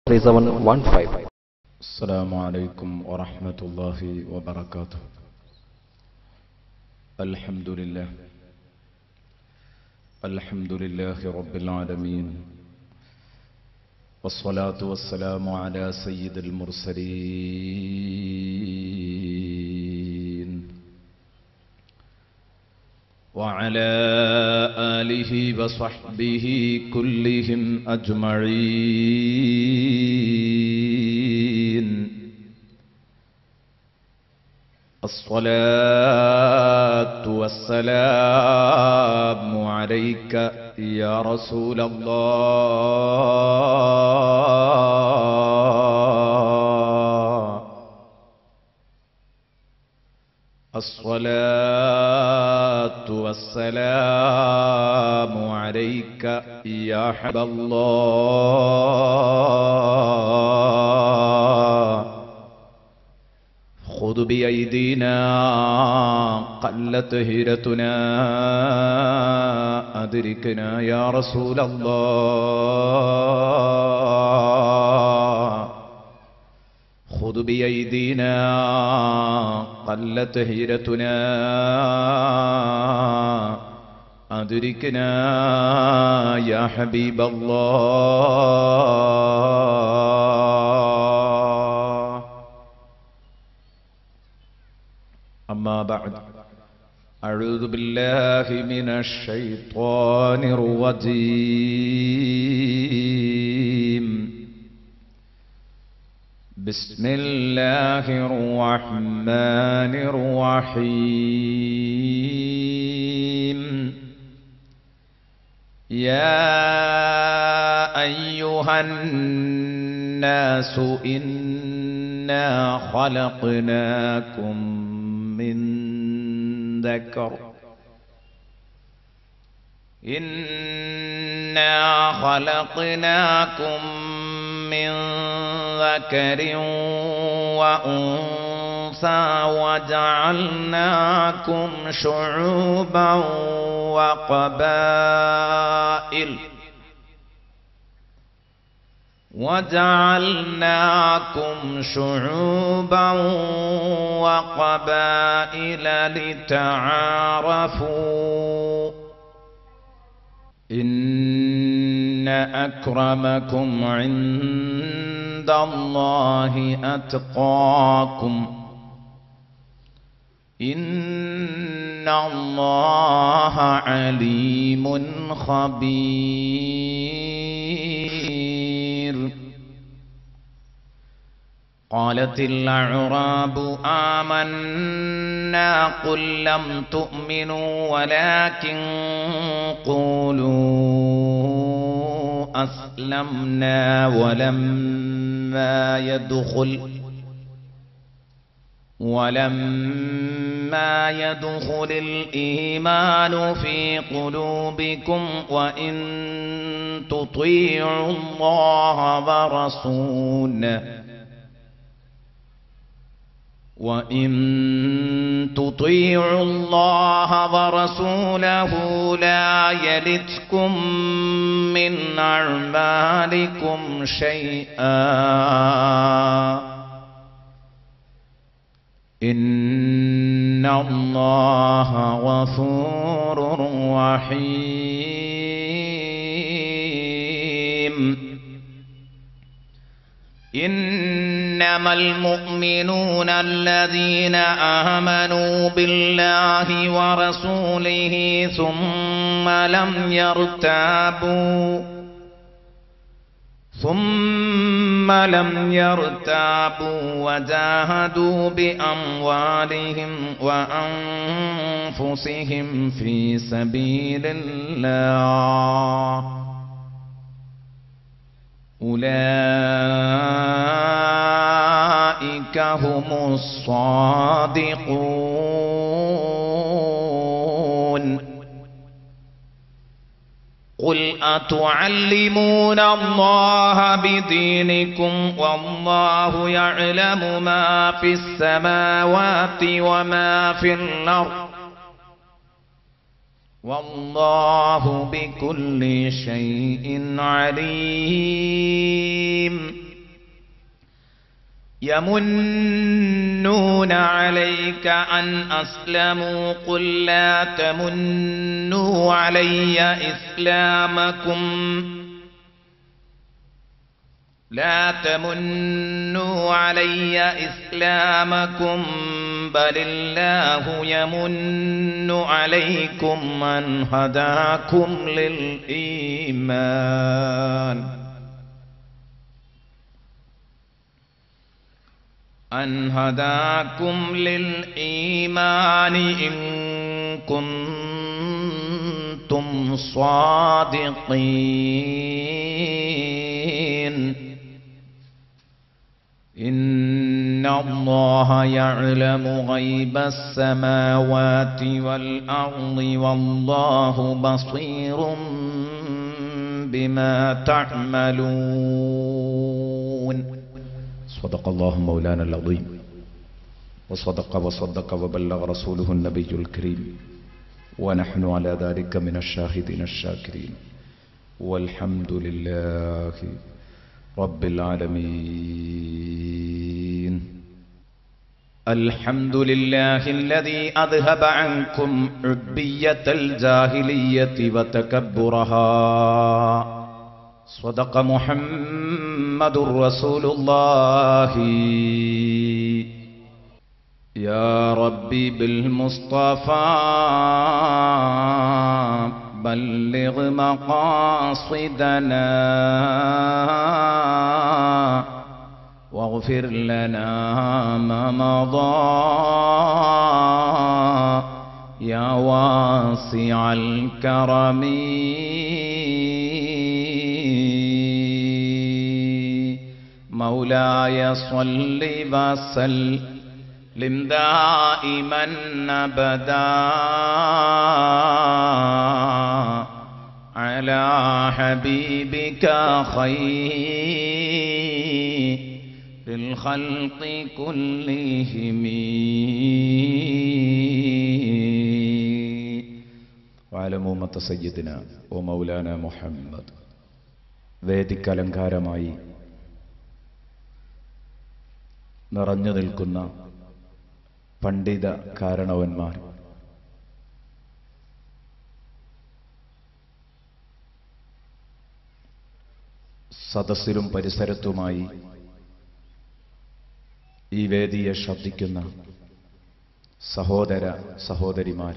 3715. السلام عليكم ورحمة الله وبركاته الحمد لله الحمد لله رب العالمين والصلاة والسلام على سيد المرسلين وعلى آله وصحبه كلهم أجمعين الصلاة والسلام عليك يا رسول الله الصلاة والسلام عليك يا حب الله خذ بأيدينا قلت هيرتنا أدركنا يا رسول الله خذ بأيدينا قلت هيرتنا أدركنا يا حبيب الله أما بعد أعوذ بالله من الشيطان الرجيم بسم الله الرحمن الرحيم يا أيها الناس إنا خلقناكم من ذكر إنا خلقناكم من ذكر وأنثى وجعلناكم شعوبا وقبائل وجعلناكم شعوبا وقبائل لتعارفوا إن أكرمكم عند الله أتقاكم إن الله عليم خبير قالت الأعراب آمنا قل لم تؤمنوا ولكن قولوا أسلمنا ولما يدخل ولما يدخل الإيمان في قلوبكم وإن تطيعوا الله ورسوله وإن تطيعوا الله ورسوله لا يلتكم من أعمالكم شيئا إن الله غفور رحيم إنما المؤمنون الذين آمنوا بالله ورسوله ثم لم يرتابوا ثم لم يرتابوا وجاهدوا بأموالهم وأنفسهم في سبيل الله أولئك هم الصادقون قل أتعلمون الله بدينكم والله يعلم ما في السماوات وما في الأرض والله بكل شيء عليم يمنون عليك أن أسلموا قل لا تمنوا علي إسلامكم لا تمنوا علي إسلامكم بل الله يمن عليكم أن هداكم للإيمان أن هداكم للإيمان إن كنتم صادقين إن الله يعلم غيب السماوات والأرض والله بصير بما تعملون صدق الله مولانا العظيم وصدق وصدق وبلغ رسوله النبي الكريم ونحن على ذلك من الشاهدين الشاكرين والحمد لله رب العالمين الحمد لله الذي أذهب عنكم عبية الجاهلية وتكبرها صدق محمد رسول الله يا ربي بالمصطفى بلغ مقاصدنا واغفر لنا ما مضى يا واسع الكرم مولاي صل وسلم دائما ابدا على حبيبك خير الخلق كلهم وعلى أمة سيدنا ومولانا محمد വേദിക്കലങ്കാരമായി നിറഞ്ഞു നിൽക്കുന്ന പണ്ഡിത കാരണവന്മാർ സദസ്സിലും പരിസരത്തുമായി ഈ വേദിയെ ശ്രദ്ധിക്കുന്ന സഹോദര സഹോദരിമാർ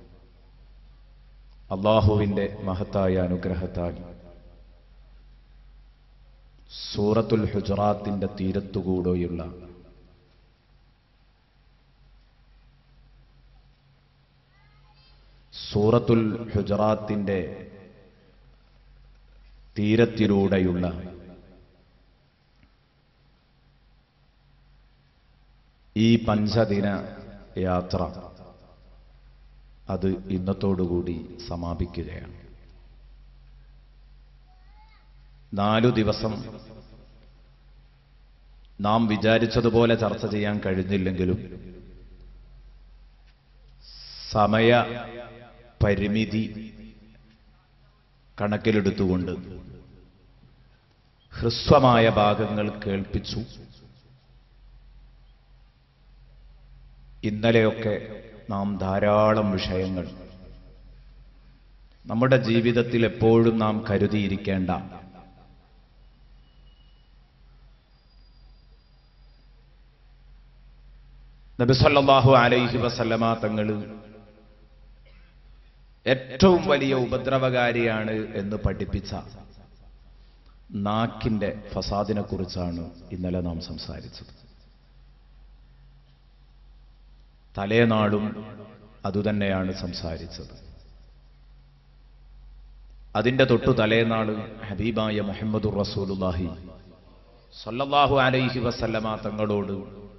അള്ളാഹുവിൻ്റെ മഹത്തായ അനുഗ്രഹത്താൽ സൂറത്തുൽ ഹുജറാത്തിന്റെ തീരത്തുകൂടെയുള്ള സൂറത്തുൽ ഹുജറാത്തിന്റെ തീരത്തിലൂടെയുള്ള ഈ പഞ്ചദിന യാത്ര അത് ഇന്നത്തോടുകൂടി സമാപിക്കുകയാണ് നാലു ദിവസം നാം വിചാരിച്ചതുപോലെ ചർച്ച ചെയ്യാൻ കഴിഞ്ഞില്ലെങ്കിലും സമയ പരിമിതി കണക്കിലെടുത്തുകൊണ്ട് ഹ്രസ്വമായ ഭാഗങ്ങൾ കേൾപ്പിച്ചു ഇന്നലെയൊക്കെ നാം ധാരാളം വിഷയങ്ങൾ നമ്മുടെ ജീവിതത്തിൽ എപ്പോഴും നാം കരുതിയിരിക്കേണ്ട നബിസല്ലാഹു അലൈഹി വസല്ലമ തങ്ങൾ ഏറ്റവും വലിയ ഉപദ്രവകാരിയാണ് എന്ന് പഠിപ്പിച്ച നാക്കിന്റെ ഫസാദിനെ കുറിച്ചാണ് ഇന്നലെ നാം സംസാരിച്ചത് തലേനാളും അതുതന്നെയാണ് സംസാരിച്ചത് അതിന്റെ തൊട്ടു തലേനാള് ഹബീബായ മുഹമ്മദുർ റസൂലുല്ലാഹി സല്ലല്ലാഹു അലൈഹി വസല്ലമ തങ്ങളോട്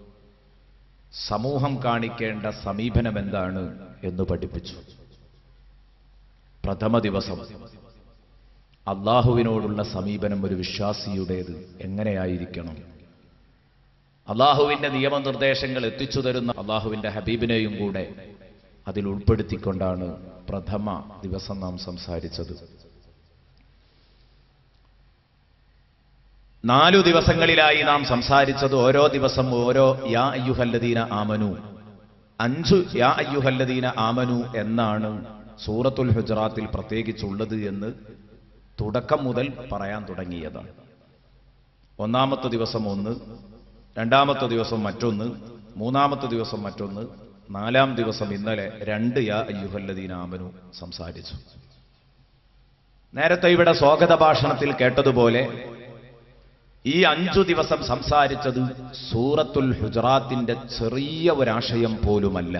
സമൂഹം കാണിക്കേണ്ട സമീപനം എന്താണ് എന്ന് പഠിപ്പിച്ചു പ്രഥമ ദിവസം അള്ളാഹുവിനോടുള്ള സമീപനം ഒരു വിശ്വാസിയുടേത് എങ്ങനെയായിരിക്കണം അള്ളാഹുവിന്റെ നിയമനിർദ്ദേശങ്ങൾ എത്തിച്ചു തരുന്ന അള്ളാഹുവിന്റെ ഹബീബിനെയും കൂടെ അതിൽ ഉൾപ്പെടുത്തിക്കൊണ്ടാണ് പ്രഥമ ദിവസം നാം സംസാരിച്ചത് നാലു ദിവസങ്ങളിലായി നാം സംസാരിച്ചത് ഓരോ ദിവസം ഓരോ യാ അയ്യുഹല്ലദീന ആമനു അഞ്ചു യാ അയ്യുഹല്ലദീന ആമനു എന്നാണ് സൂറത്തുൽ ഹുജറാത്തിൽ പ്രത്യേകിച്ചുള്ളത് എന്ന് തുടക്കം മുതൽ പറയാൻ തുടങ്ങിയതാണ് ഒന്നാമത്തെ ദിവസം ഒന്ന് രണ്ടാമത്തെ ദിവസം മറ്റൊന്ന് മൂന്നാമത്തെ ദിവസം മറ്റൊന്ന് നാലാം ദിവസം ഇന്നലെ രണ്ട് യാ അയ്യുഹല്ലദീന ആമനു സംസാരിച്ചു നേരത്തെ ഇവിടെ സ്വാഗത ഭാഷണത്തിൽ കേട്ടതുപോലെ ഈ അഞ്ചു ദിവസം സംസാരിച്ചത് സൂറത്തുൽ ഹുജറാത്തിന്റെ ചെറിയ ഒരാശയം പോലുമല്ല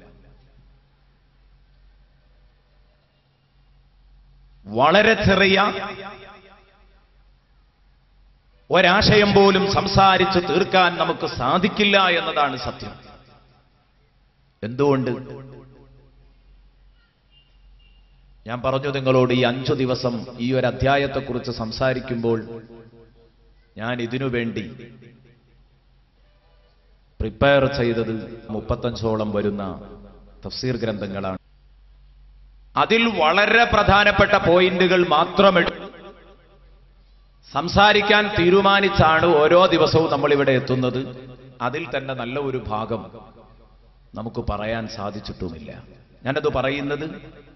വളരെ ചെറിയ ഒരാശയം പോലും സംസാരിച്ച് തീർക്കാൻ നമുക്ക് സാധിക്കില്ല എന്നതാണ് സത്യം എന്തുകൊണ്ട് ഞാൻ പറഞ്ഞു നിങ്ങളോട് ഈ അഞ്ചു ദിവസം ഈ ഒരു അധ്യായത്തെക്കുറിച്ച് സംസാരിക്കുമ്പോൾ ഞാൻ ഇതിനു വേണ്ടി പ്രിപ്പയർ ചെയ്തത് മുപ്പത്തഞ്ചോളം വരുന്ന തഫ്സീർ ഗ്രന്ഥങ്ങളാണ് അതിൽ വളരെ പ്രധാനപ്പെട്ട പോയിന്റുകൾ മാത്രം എടുത്ത് സംസാരിക്കാൻ തീരുമാനിച്ചാണ് ഓരോ ദിവസവും നമ്മൾ ഇവിടെ എത്തുന്നത് അതിൽ തന്നെ നല്ല ഒരു ഭാഗം നമുക്ക് പറയാൻ സാധിച്ചിട്ടുമില്ല ഞാനത് പറയുന്നത്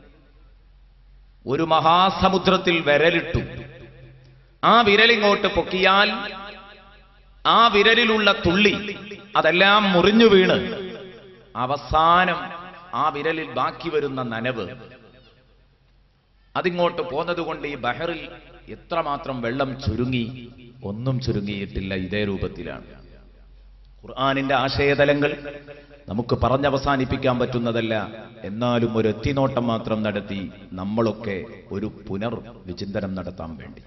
ഒരു മഹാസമുദ്രത്തിൽ വിരലിട്ടു ആ വിരലിങ്ങോട്ട് പൊക്കിയാൽ ആ വിരലിലുള്ള തുള്ളി അതെല്ലാം മുറിഞ്ഞു വീണ് അവസാനം ആ വിരലിൽ ബാക്കി വരുന്ന നനവ് അതിങ്ങോട്ട് പോന്നതുകൊണ്ട് ഈ ബഹറിൽ എത്രമാത്രം വെള്ളം ചുരുങ്ങി ഒന്നും ചുരുങ്ങിയിട്ടില്ല ഇതേ രൂപത്തിലാണ് ഖുർആാനിന്റെ ആശയതലങ്ങൾ നമുക്ക് പറഞ്ഞവസാനിപ്പിക്കാൻ പറ്റുന്നതല്ല എന്നാലും ഒരു എത്തിനോട്ടം മാത്രം നടത്തി നമ്മളൊക്കെ ഒരു പുനർ വിചിന്തനം നടത്താൻ വേണ്ടി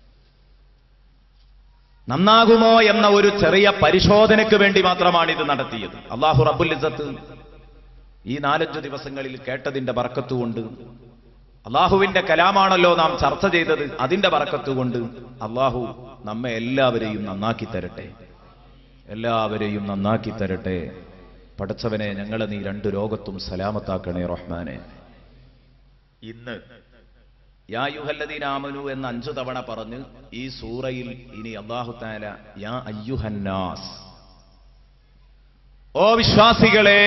നന്നാകുമോ എന്ന ഒരു ചെറിയ പരിശോധനയ്ക്ക് വേണ്ടി മാത്രമാണ് ഇത് നടത്തിയത് അള്ളാഹു റബ്ബുൽ ഇസത്ത് ഈ നാലഞ്ചു ദിവസങ്ങളിൽ കേട്ടതിന്റെ ബറക്കത്തുകൊണ്ട് അള്ളാഹുവിന്റെ കലാമാണല്ലോ നാം ചർച്ച ചെയ്തത് അതിന്റെ ബറക്കത്തുകൊണ്ട് അള്ളാഹു നമ്മെ എല്ലാവരെയും നന്നാക്കി തരട്ടെ എല്ലാവരെയും നന്നാക്കി തരട്ടെ പടച്ചവനെ ഞങ്ങളെ നീ രണ്ട് ലോകത്തും സലാമത്താക്കണേ റഹ്മാനെ ഇന്ന് യാ യുഹല്ലദീനാമനു എന്ന് അഞ്ചു തവണ പറഞ്ഞ് ഈ സൂറയിൽ ഇനി അള്ളാഹു താല യാ അയ്യുഹന്നാസ് ഓ വിശ്വാസികളെ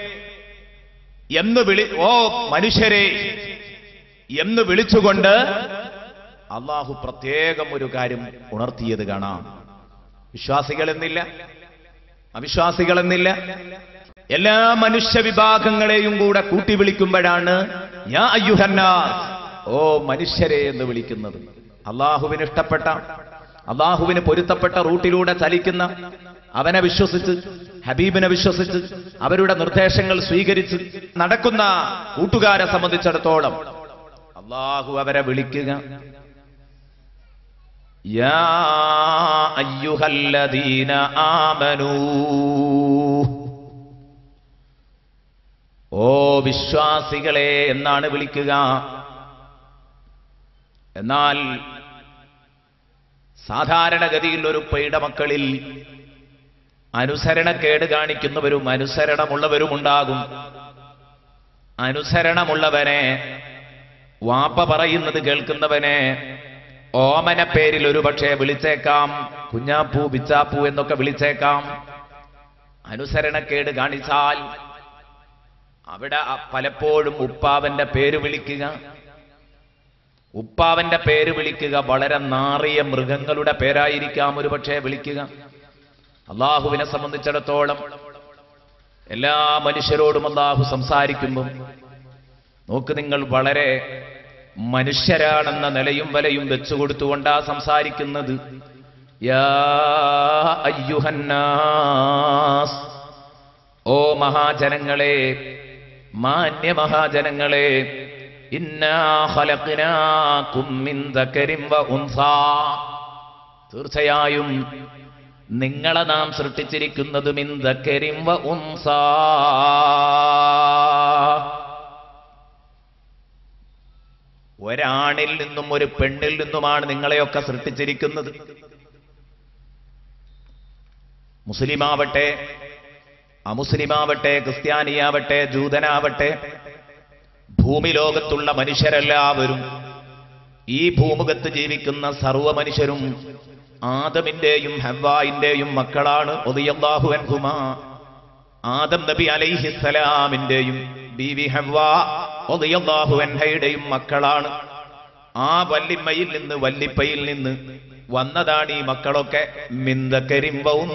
എന്ന് വിളി ഓ മനുഷ്യരെ എന്ന് വിളിച്ചുകൊണ്ട് അള്ളാഹു പ്രത്യേകം ഒരു കാര്യം ഉണർത്തിയത് കാണാം വിശ്വാസികൾ എന്നില്ല അവിശ്വാസികൾ എന്നില്ല എല്ലാ മനുഷ്യ വിഭാഗങ്ങളെയും കൂടെ കൂട്ടി വിളിക്കുമ്പോഴാണ് ഞാൻ അയ്യുഹന്നാസ് ഓ മനുഷ്യരെ എന്ന് വിളിക്കുന്നത് അള്ളാഹുവിന് ഇഷ്ടപ്പെട്ട അള്ളാഹുവിന് പൊരുത്തപ്പെട്ട റൂട്ടിലൂടെ ചലിക്കുന്ന അവനെ വിശ്വസിച്ച് ഹബീബിനെ വിശ്വസിച്ച് അവരുടെ നിർദ്ദേശങ്ങൾ സ്വീകരിച്ച് നടക്കുന്ന കൂട്ടുകാരെ സംബന്ധിച്ചിടത്തോളം അള്ളാഹു അവരെ വിളിക്കുക യാ അയ്യുഹല്ലദീന ആമനൂ ഓ വിശ്വാസികളെ എന്നാണ് വിളിക്കുക എന്നാൽ സാധാരണഗതിയിൽ ഒരു മക്കളിൽ അനുസരണക്കേട് കാണിക്കുന്നവരും അനുസരണമുള്ളവരുമുണ്ടാകും അനുസരണമുള്ളവനെ വാപ്പ പറയുന്നത് കേൾക്കുന്നവനെ ഓമന പേരിൽ ഒരു പക്ഷേ വിളിച്ചേക്കാം കുഞ്ഞാപ്പൂ ബിച്ചാപ്പൂ എന്നൊക്കെ വിളിച്ചേക്കാം അനുസരണക്കേട് കാണിച്ചാൽ അവിടെ അ- പലപ്പോഴും ഉപ്പാവന്റെ പേര് വിളിക്കുക ഉപ്പാവന്റെ പേര് വിളിക്കുക വളരെ നാറിയ മൃഗങ്ങളുടെ പേരായിരിക്കാം ഒരു പക്ഷേ വിളിക്കുക അള്ളാഹുവിനെ സംബന്ധിച്ചിടത്തോളം എല്ലാ മനുഷ്യരോടും അള്ളാഹു സംസാരിക്കുമ്പം നോക്ക് നിങ്ങൾ വളരെ മനുഷ്യരാണെന്ന നിലയും വലയും വെച്ചുകൊടുത്തുകൊണ്ടാ സംസാരിക്കുന്നത് യാ അയ്യുഹന്നാസ് ഓ മഹാജനങ്ങളെ മാന്യ മഹാജനങ്ങളെ ഇന്നാ ഖലഖ്നാകും മിൻ ദക്കരിൻ വ ഉൻസാ തീർച്ചയായും നിങ്ങളെ നാം സൃഷ്ടിച്ചിരിക്കുന്നത് മിൻ ദക്കരിൻ വ ഉൻസാ ഒരാണിൽ നിന്നും ഒരു പെണ്ണിൽ നിന്നുമാണ് നിങ്ങളെയൊക്കെ സൃഷ്ടിച്ചിരിക്കുന്നത് മുസ്ലിമാവട്ടെ അമുസ്ലിമാവട്ടെ ക്രിസ്ത്യാനിയാവട്ടെ ജൂതനാവട്ടെ ഭൂമി ലോകത്തുള്ള മനുഷ്യരെല്ലാവരും ഈ ഭൂമുഖത്ത് ജീവിക്കുന്ന സർവ്വ മനുഷ്യരും ആദമിന്റെയും ഹവ്വായിന്റെയും മക്കളാണ് ഒതിയല്ലാഹു അൻഹുമാ ആദം നബി അലൈഹിസ്സലാമിന്റെയും ബീവി ഹവ്വ ഒതിയല്ലാഹു അൻഹയുടെയും മക്കളാണ് ആ വല്ലിമ്മയിൽ നിന്ന് വല്ലിപ്പയിൽ നിന്ന് വന്നതാണ് ഈ മക്കളൊക്കെ മിന്തകരിമ്പവും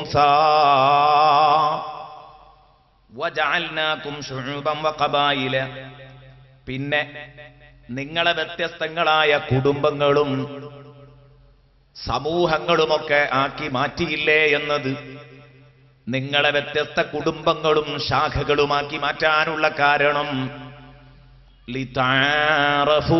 വജഅൽനാകും ശുഉബൻ വഖബായില പിന്നെ നിങ്ങളെ വ്യത്യസ്തങ്ങളായ കുടുംബങ്ങളും സമൂഹങ്ങളുമൊക്കെ ആക്കി മാറ്റിയില്ലേ എന്നത് നിങ്ങളെ വ്യത്യസ്ത കുടുംബങ്ങളും ശാഖകളുമാക്കി മാറ്റാനുള്ള കാരണം ലിതാറഫൂ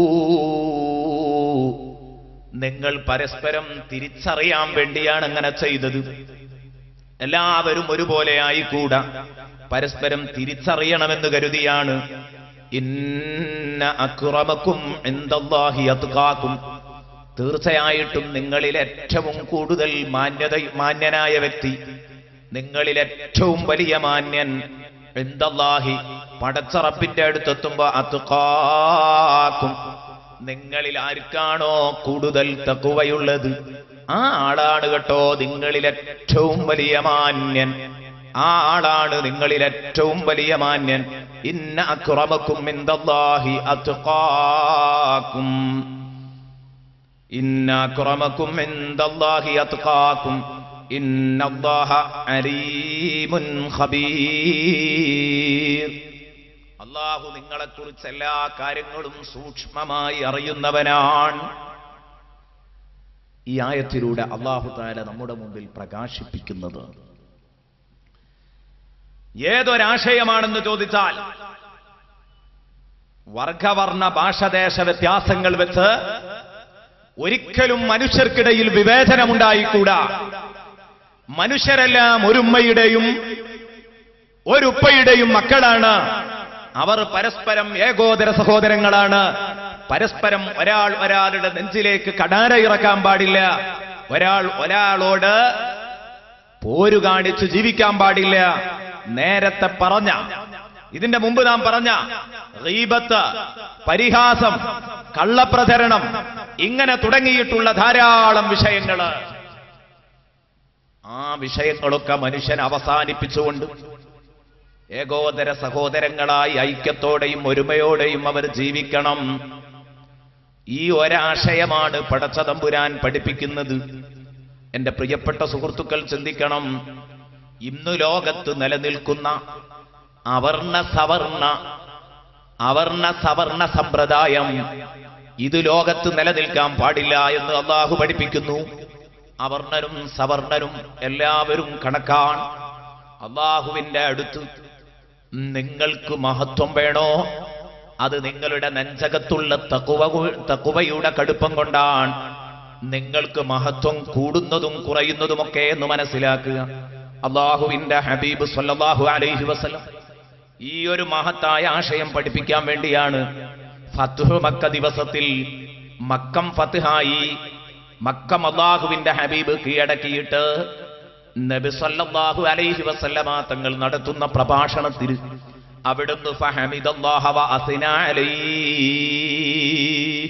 നിങ്ങൾ പരസ്പരം തിരിച്ചറിയാൻ വേണ്ടിയാണ് അങ്ങനെ ചെയ്തത് എല്ലാവരും ഒരുപോലെ ആയിക്കൂടാ പരസ്പരം തിരിച്ചറിയണമെന്ന് കരുതിയാണ് ഇന്ന അക്രമക്കും എന്തല്ലാഹി അത്കാക്കും തീർച്ചയായിട്ടും നിങ്ങളിൽ ഏറ്റവും കൂടുതൽ മാന്യത മാന്യനായ വ്യക്തി നിങ്ങളിൽ ഏറ്റവും വലിയ മാന്യൻ എന്തല്ലാഹി പടച്ചറപ്പിന്റെ അടുത്തെത്തുമ്പോ അത്കാക്കും നിങ്ങളിൽ ആർക്കാണോ കൂടുതൽ തക്കുവയുള്ളത് ആ ആളാണ് കേട്ടോ നിങ്ങളിൽ ഏറ്റവും വലിയ മാന്യൻ ആ ആളാണ് നിങ്ങളിൽ ഏറ്റവും വലിയ മാന്യൻ ഇന്ന അക്രമക്കും എന്തല്ലാഹി അത്കാക്കും ഇന്ന അക്രമക്കും എന്തല്ലാഹി അത്കാക്കും ഇന്നല്ലാഹ അലീമുൻ ഖബീർ അള്ളാഹു നിങ്ങളെക്കുറിച്ച് എല്ലാ കാര്യങ്ങളും സൂക്ഷ്മമായി അറിയുന്നവനാണ് ഈ ആയത്തിലൂടെ അള്ളാഹു താല നമ്മുടെ മുമ്പിൽ പ്രകാശിപ്പിക്കുന്നത് ഏതൊരാശയമാണെന്ന് ചോദിച്ചാൽ വർഗവർണ്ണ ഭാഷദേശ വ്യത്യാസങ്ങൾ വെച്ച് ഒരിക്കലും മനുഷ്യർക്കിടയിൽ വിവേചനമുണ്ടായിക്കൂടാ മനുഷ്യരെല്ലാം ഒരുമ്മയുടെയും ഒരുപ്പയുടെയും മക്കളാണ് അവർ പരസ്പരം ഏകോദര സഹോദരങ്ങളാണ് പരസ്പരം ഒരാൾ ഒരാളുടെ നെഞ്ചിലേക്ക് കടാര ഇറക്കാൻ പാടില്ല ഒരാൾ ഒരാളോട് പോരു കാണിച്ച് ജീവിക്കാൻ പാടില്ല നേരത്തെ പറഞ്ഞ ഇതിന്റെ മുമ്പ് നാം പറഞ്ഞ റീബത്ത് പരിഹാസം കള്ളപ്രചരണം ഇങ്ങനെ തുടങ്ങിയിട്ടുള്ള ധാരാളം വിഷയങ്ങള് ആ വിഷയങ്ങളൊക്കെ മനുഷ്യൻ അവസാനിപ്പിച്ചുകൊണ്ട് ഏകോദര സഹോദരങ്ങളായി ഐക്യത്തോടെയും ഒരുമയോടെയും അവർ ജീവിക്കണം ഈ ഒരാശയമാണ് പടച്ചതമ്പുരാൻ പഠിപ്പിക്കുന്നത് എന്റെ പ്രിയപ്പെട്ട സുഹൃത്തുക്കൾ ചിന്തിക്കണം ഇന്നു ലോകത്ത് നിലനിൽക്കുന്ന അവർണ സവർണ അവർണ സവർണ സമ്പ്രദായം ഇത് ലോകത്ത് നിലനിൽക്കാൻ പാടില്ല എന്ന് അള്ളാഹു പഠിപ്പിക്കുന്നു അവർണരും സവർണരും എല്ലാവരും കണക്കാണ് അള്ളാഹുവിന്റെ അടുത്ത് നിങ്ങൾക്ക് മഹത്വം വേണോ അത് നിങ്ങളുടെ നെഞ്ചകത്തുള്ള തക്കുവ തക്കുവയുടെ കടുപ്പം കൊണ്ടാണ് നിങ്ങൾക്ക് മഹത്വം കൂടുന്നതും കുറയുന്നതുമൊക്കെ എന്ന് മനസ്സിലാക്കുക അള്ളാഹുവിന്റെ ഹബീബ് സല്ലല്ലാഹു അലൈഹി വസല്ലം ഈ ഒരു മഹത്തായ ആശയം പഠിപ്പിക്കാൻ വേണ്ടിയാണ് ഫത്ഹു മക്ക ദിവസത്തിൽ മക്കം ഫത്ഹായി മക്കം അള്ളാഹുവിന്റെ ഹബീബ് കീഴടക്കിയിട്ട് നബി സല്ലല്ലാഹു അലൈഹി വസല്ലമ തങ്ങൾ നടത്തുന്ന പ്രഭാഷണത്തിൽ അവിടുന്ന് ഫഹമിദല്ലാഹ വ അസ്ന അലൈഹി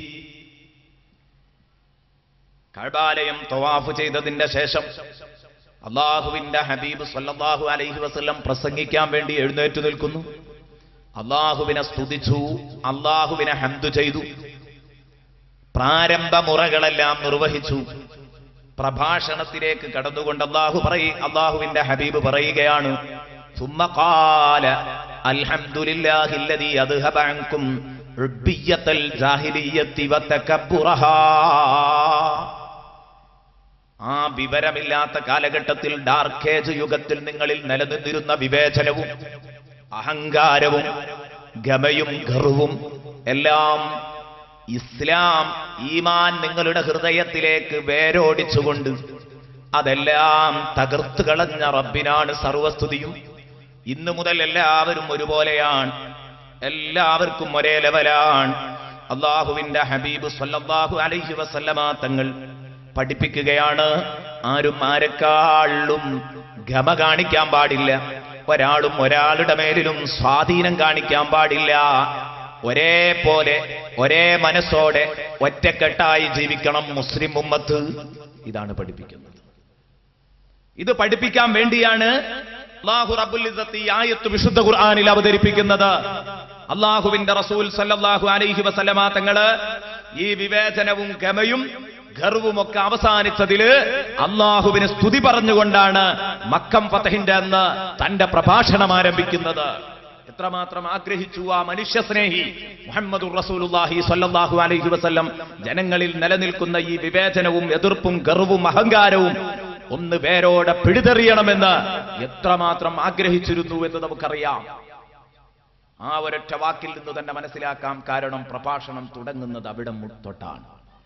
കഴബാലയം തവാഫ് ചെയ്തതിന്റെ ശേഷം അള്ളാഹുവിന്റെ ഹബീബ് സല്ലല്ലാഹു അലൈഹി വസല്ലം പ്രസംഗിക്കാൻ വേണ്ടി എഴുന്നേറ്റ് നിൽക്കുന്നു അള്ളാഹുവിനെ സ്തുതിച്ചു അള്ളാഹുവിനെ ഹന്തു ചെയ്തു പ്രാരംഭ മുറകളെല്ലാം നിർവഹിച്ചു പ്രഭാഷണത്തിലേക്ക് കടന്നുകൊണ്ട് അള്ളാഹു പറയ അള്ളാഹുവിന്റെ ഹബീബ് പറയുകയാണ് ثم قال الحمد لله الذي أذهب عنكم عبية الجاهلية وتكبرها ആ വിവരമില്ലാത്ത കാലഘട്ടത്തിൽ ഡാർക്ക് ഏജ് യുഗത്തിൽ നിങ്ങളിൽ നിലനിന്നിരുന്ന വിവേചനവും അഹങ്കാരവും ഗമയും ഗർവും എല്ലാം ഇസ്ലാം ഈമാൻ നിങ്ങളുടെ ഹൃദയത്തിലേക്ക് വേരോടിച്ചുകൊണ്ട് അതെല്ലാം തകർത്ത് കളഞ്ഞ റബ്ബിനാണ് സർവസ്തുതിയും ഇന്നു മുതൽ എല്ലാവരും ഒരുപോലെയാണ് എല്ലാവർക്കും ഒരേ ലെവലാണ് അള്ളാഹുവിന്റെ ഹബീബ് സല്ലല്ലാഹു അലൈഹി വസല്ലമ തങ്ങൾ പഠിപ്പിക്കുകയാണ് ആരും ആരെക്കാളും ഗമ കാണിക്കാൻ പാടില്ല ഒരാളും ഒരാളുടെ മേലിലും സ്വാധീനം കാണിക്കാൻ പാടില്ല ഒരേപോലെ ഒരേ മനസ്സോടെ ഒറ്റക്കെട്ടായി ജീവിക്കണം മുസ്ലിം ഉമ്മത്ത് ഇതാണ് പഠിപ്പിക്കുന്നത് ഇത് പഠിപ്പിക്കാൻ വേണ്ടിയാണ് അള്ളാഹു റബ്ബുൽ ഇസ്സത്ത് ഈ ആയത്ത് വിശുദ്ധ ഖുർആനിൽ അവതരിപ്പിക്കുന്നത് അള്ളാഹുവിന്റെ റസൂൽ സല്ലല്ലാഹു അലൈഹി വസല്ലമ തങ്ങള് ഈ വിവേചനവും ഗമയും ഗർവും ഒക്കെ അവസാനിച്ചതില് അള്ളാഹുവിന് സ്തുതി പറഞ്ഞുകൊണ്ടാണ് മക്കം ഫതഹിന്റെ അന്ന് തന്റെ പ്രഭാഷണം ആരംഭിക്കുന്നത് എത്രമാത്രം ആഗ്രഹിച്ചു ആ മനുഷ്യസ്നേഹി മുഹമ്മദ് റസൂലുള്ളാഹി സ്വല്ലല്ലാഹു അലൈഹി വസല്ലം ജനങ്ങളിൽ നിലനിൽക്കുന്ന ഈ വിവേചനവും എതിർപ്പും ഗർവും അഹങ്കാരവും ഒന്ന് വേരോടെ പിഴുതെറിയണമെന്ന് എത്രമാത്രം ആഗ്രഹിച്ചിരുന്നു എന്ന് നമുക്കറിയാം ആ ഒരൊറ്റ വാക്കിൽ നിന്ന് തന്നെ മനസ്സിലാക്കാം കാരണം പ്രഭാഷണം തുടങ്ങുന്നത് അവിടെ മു- തൊട്ടാണ്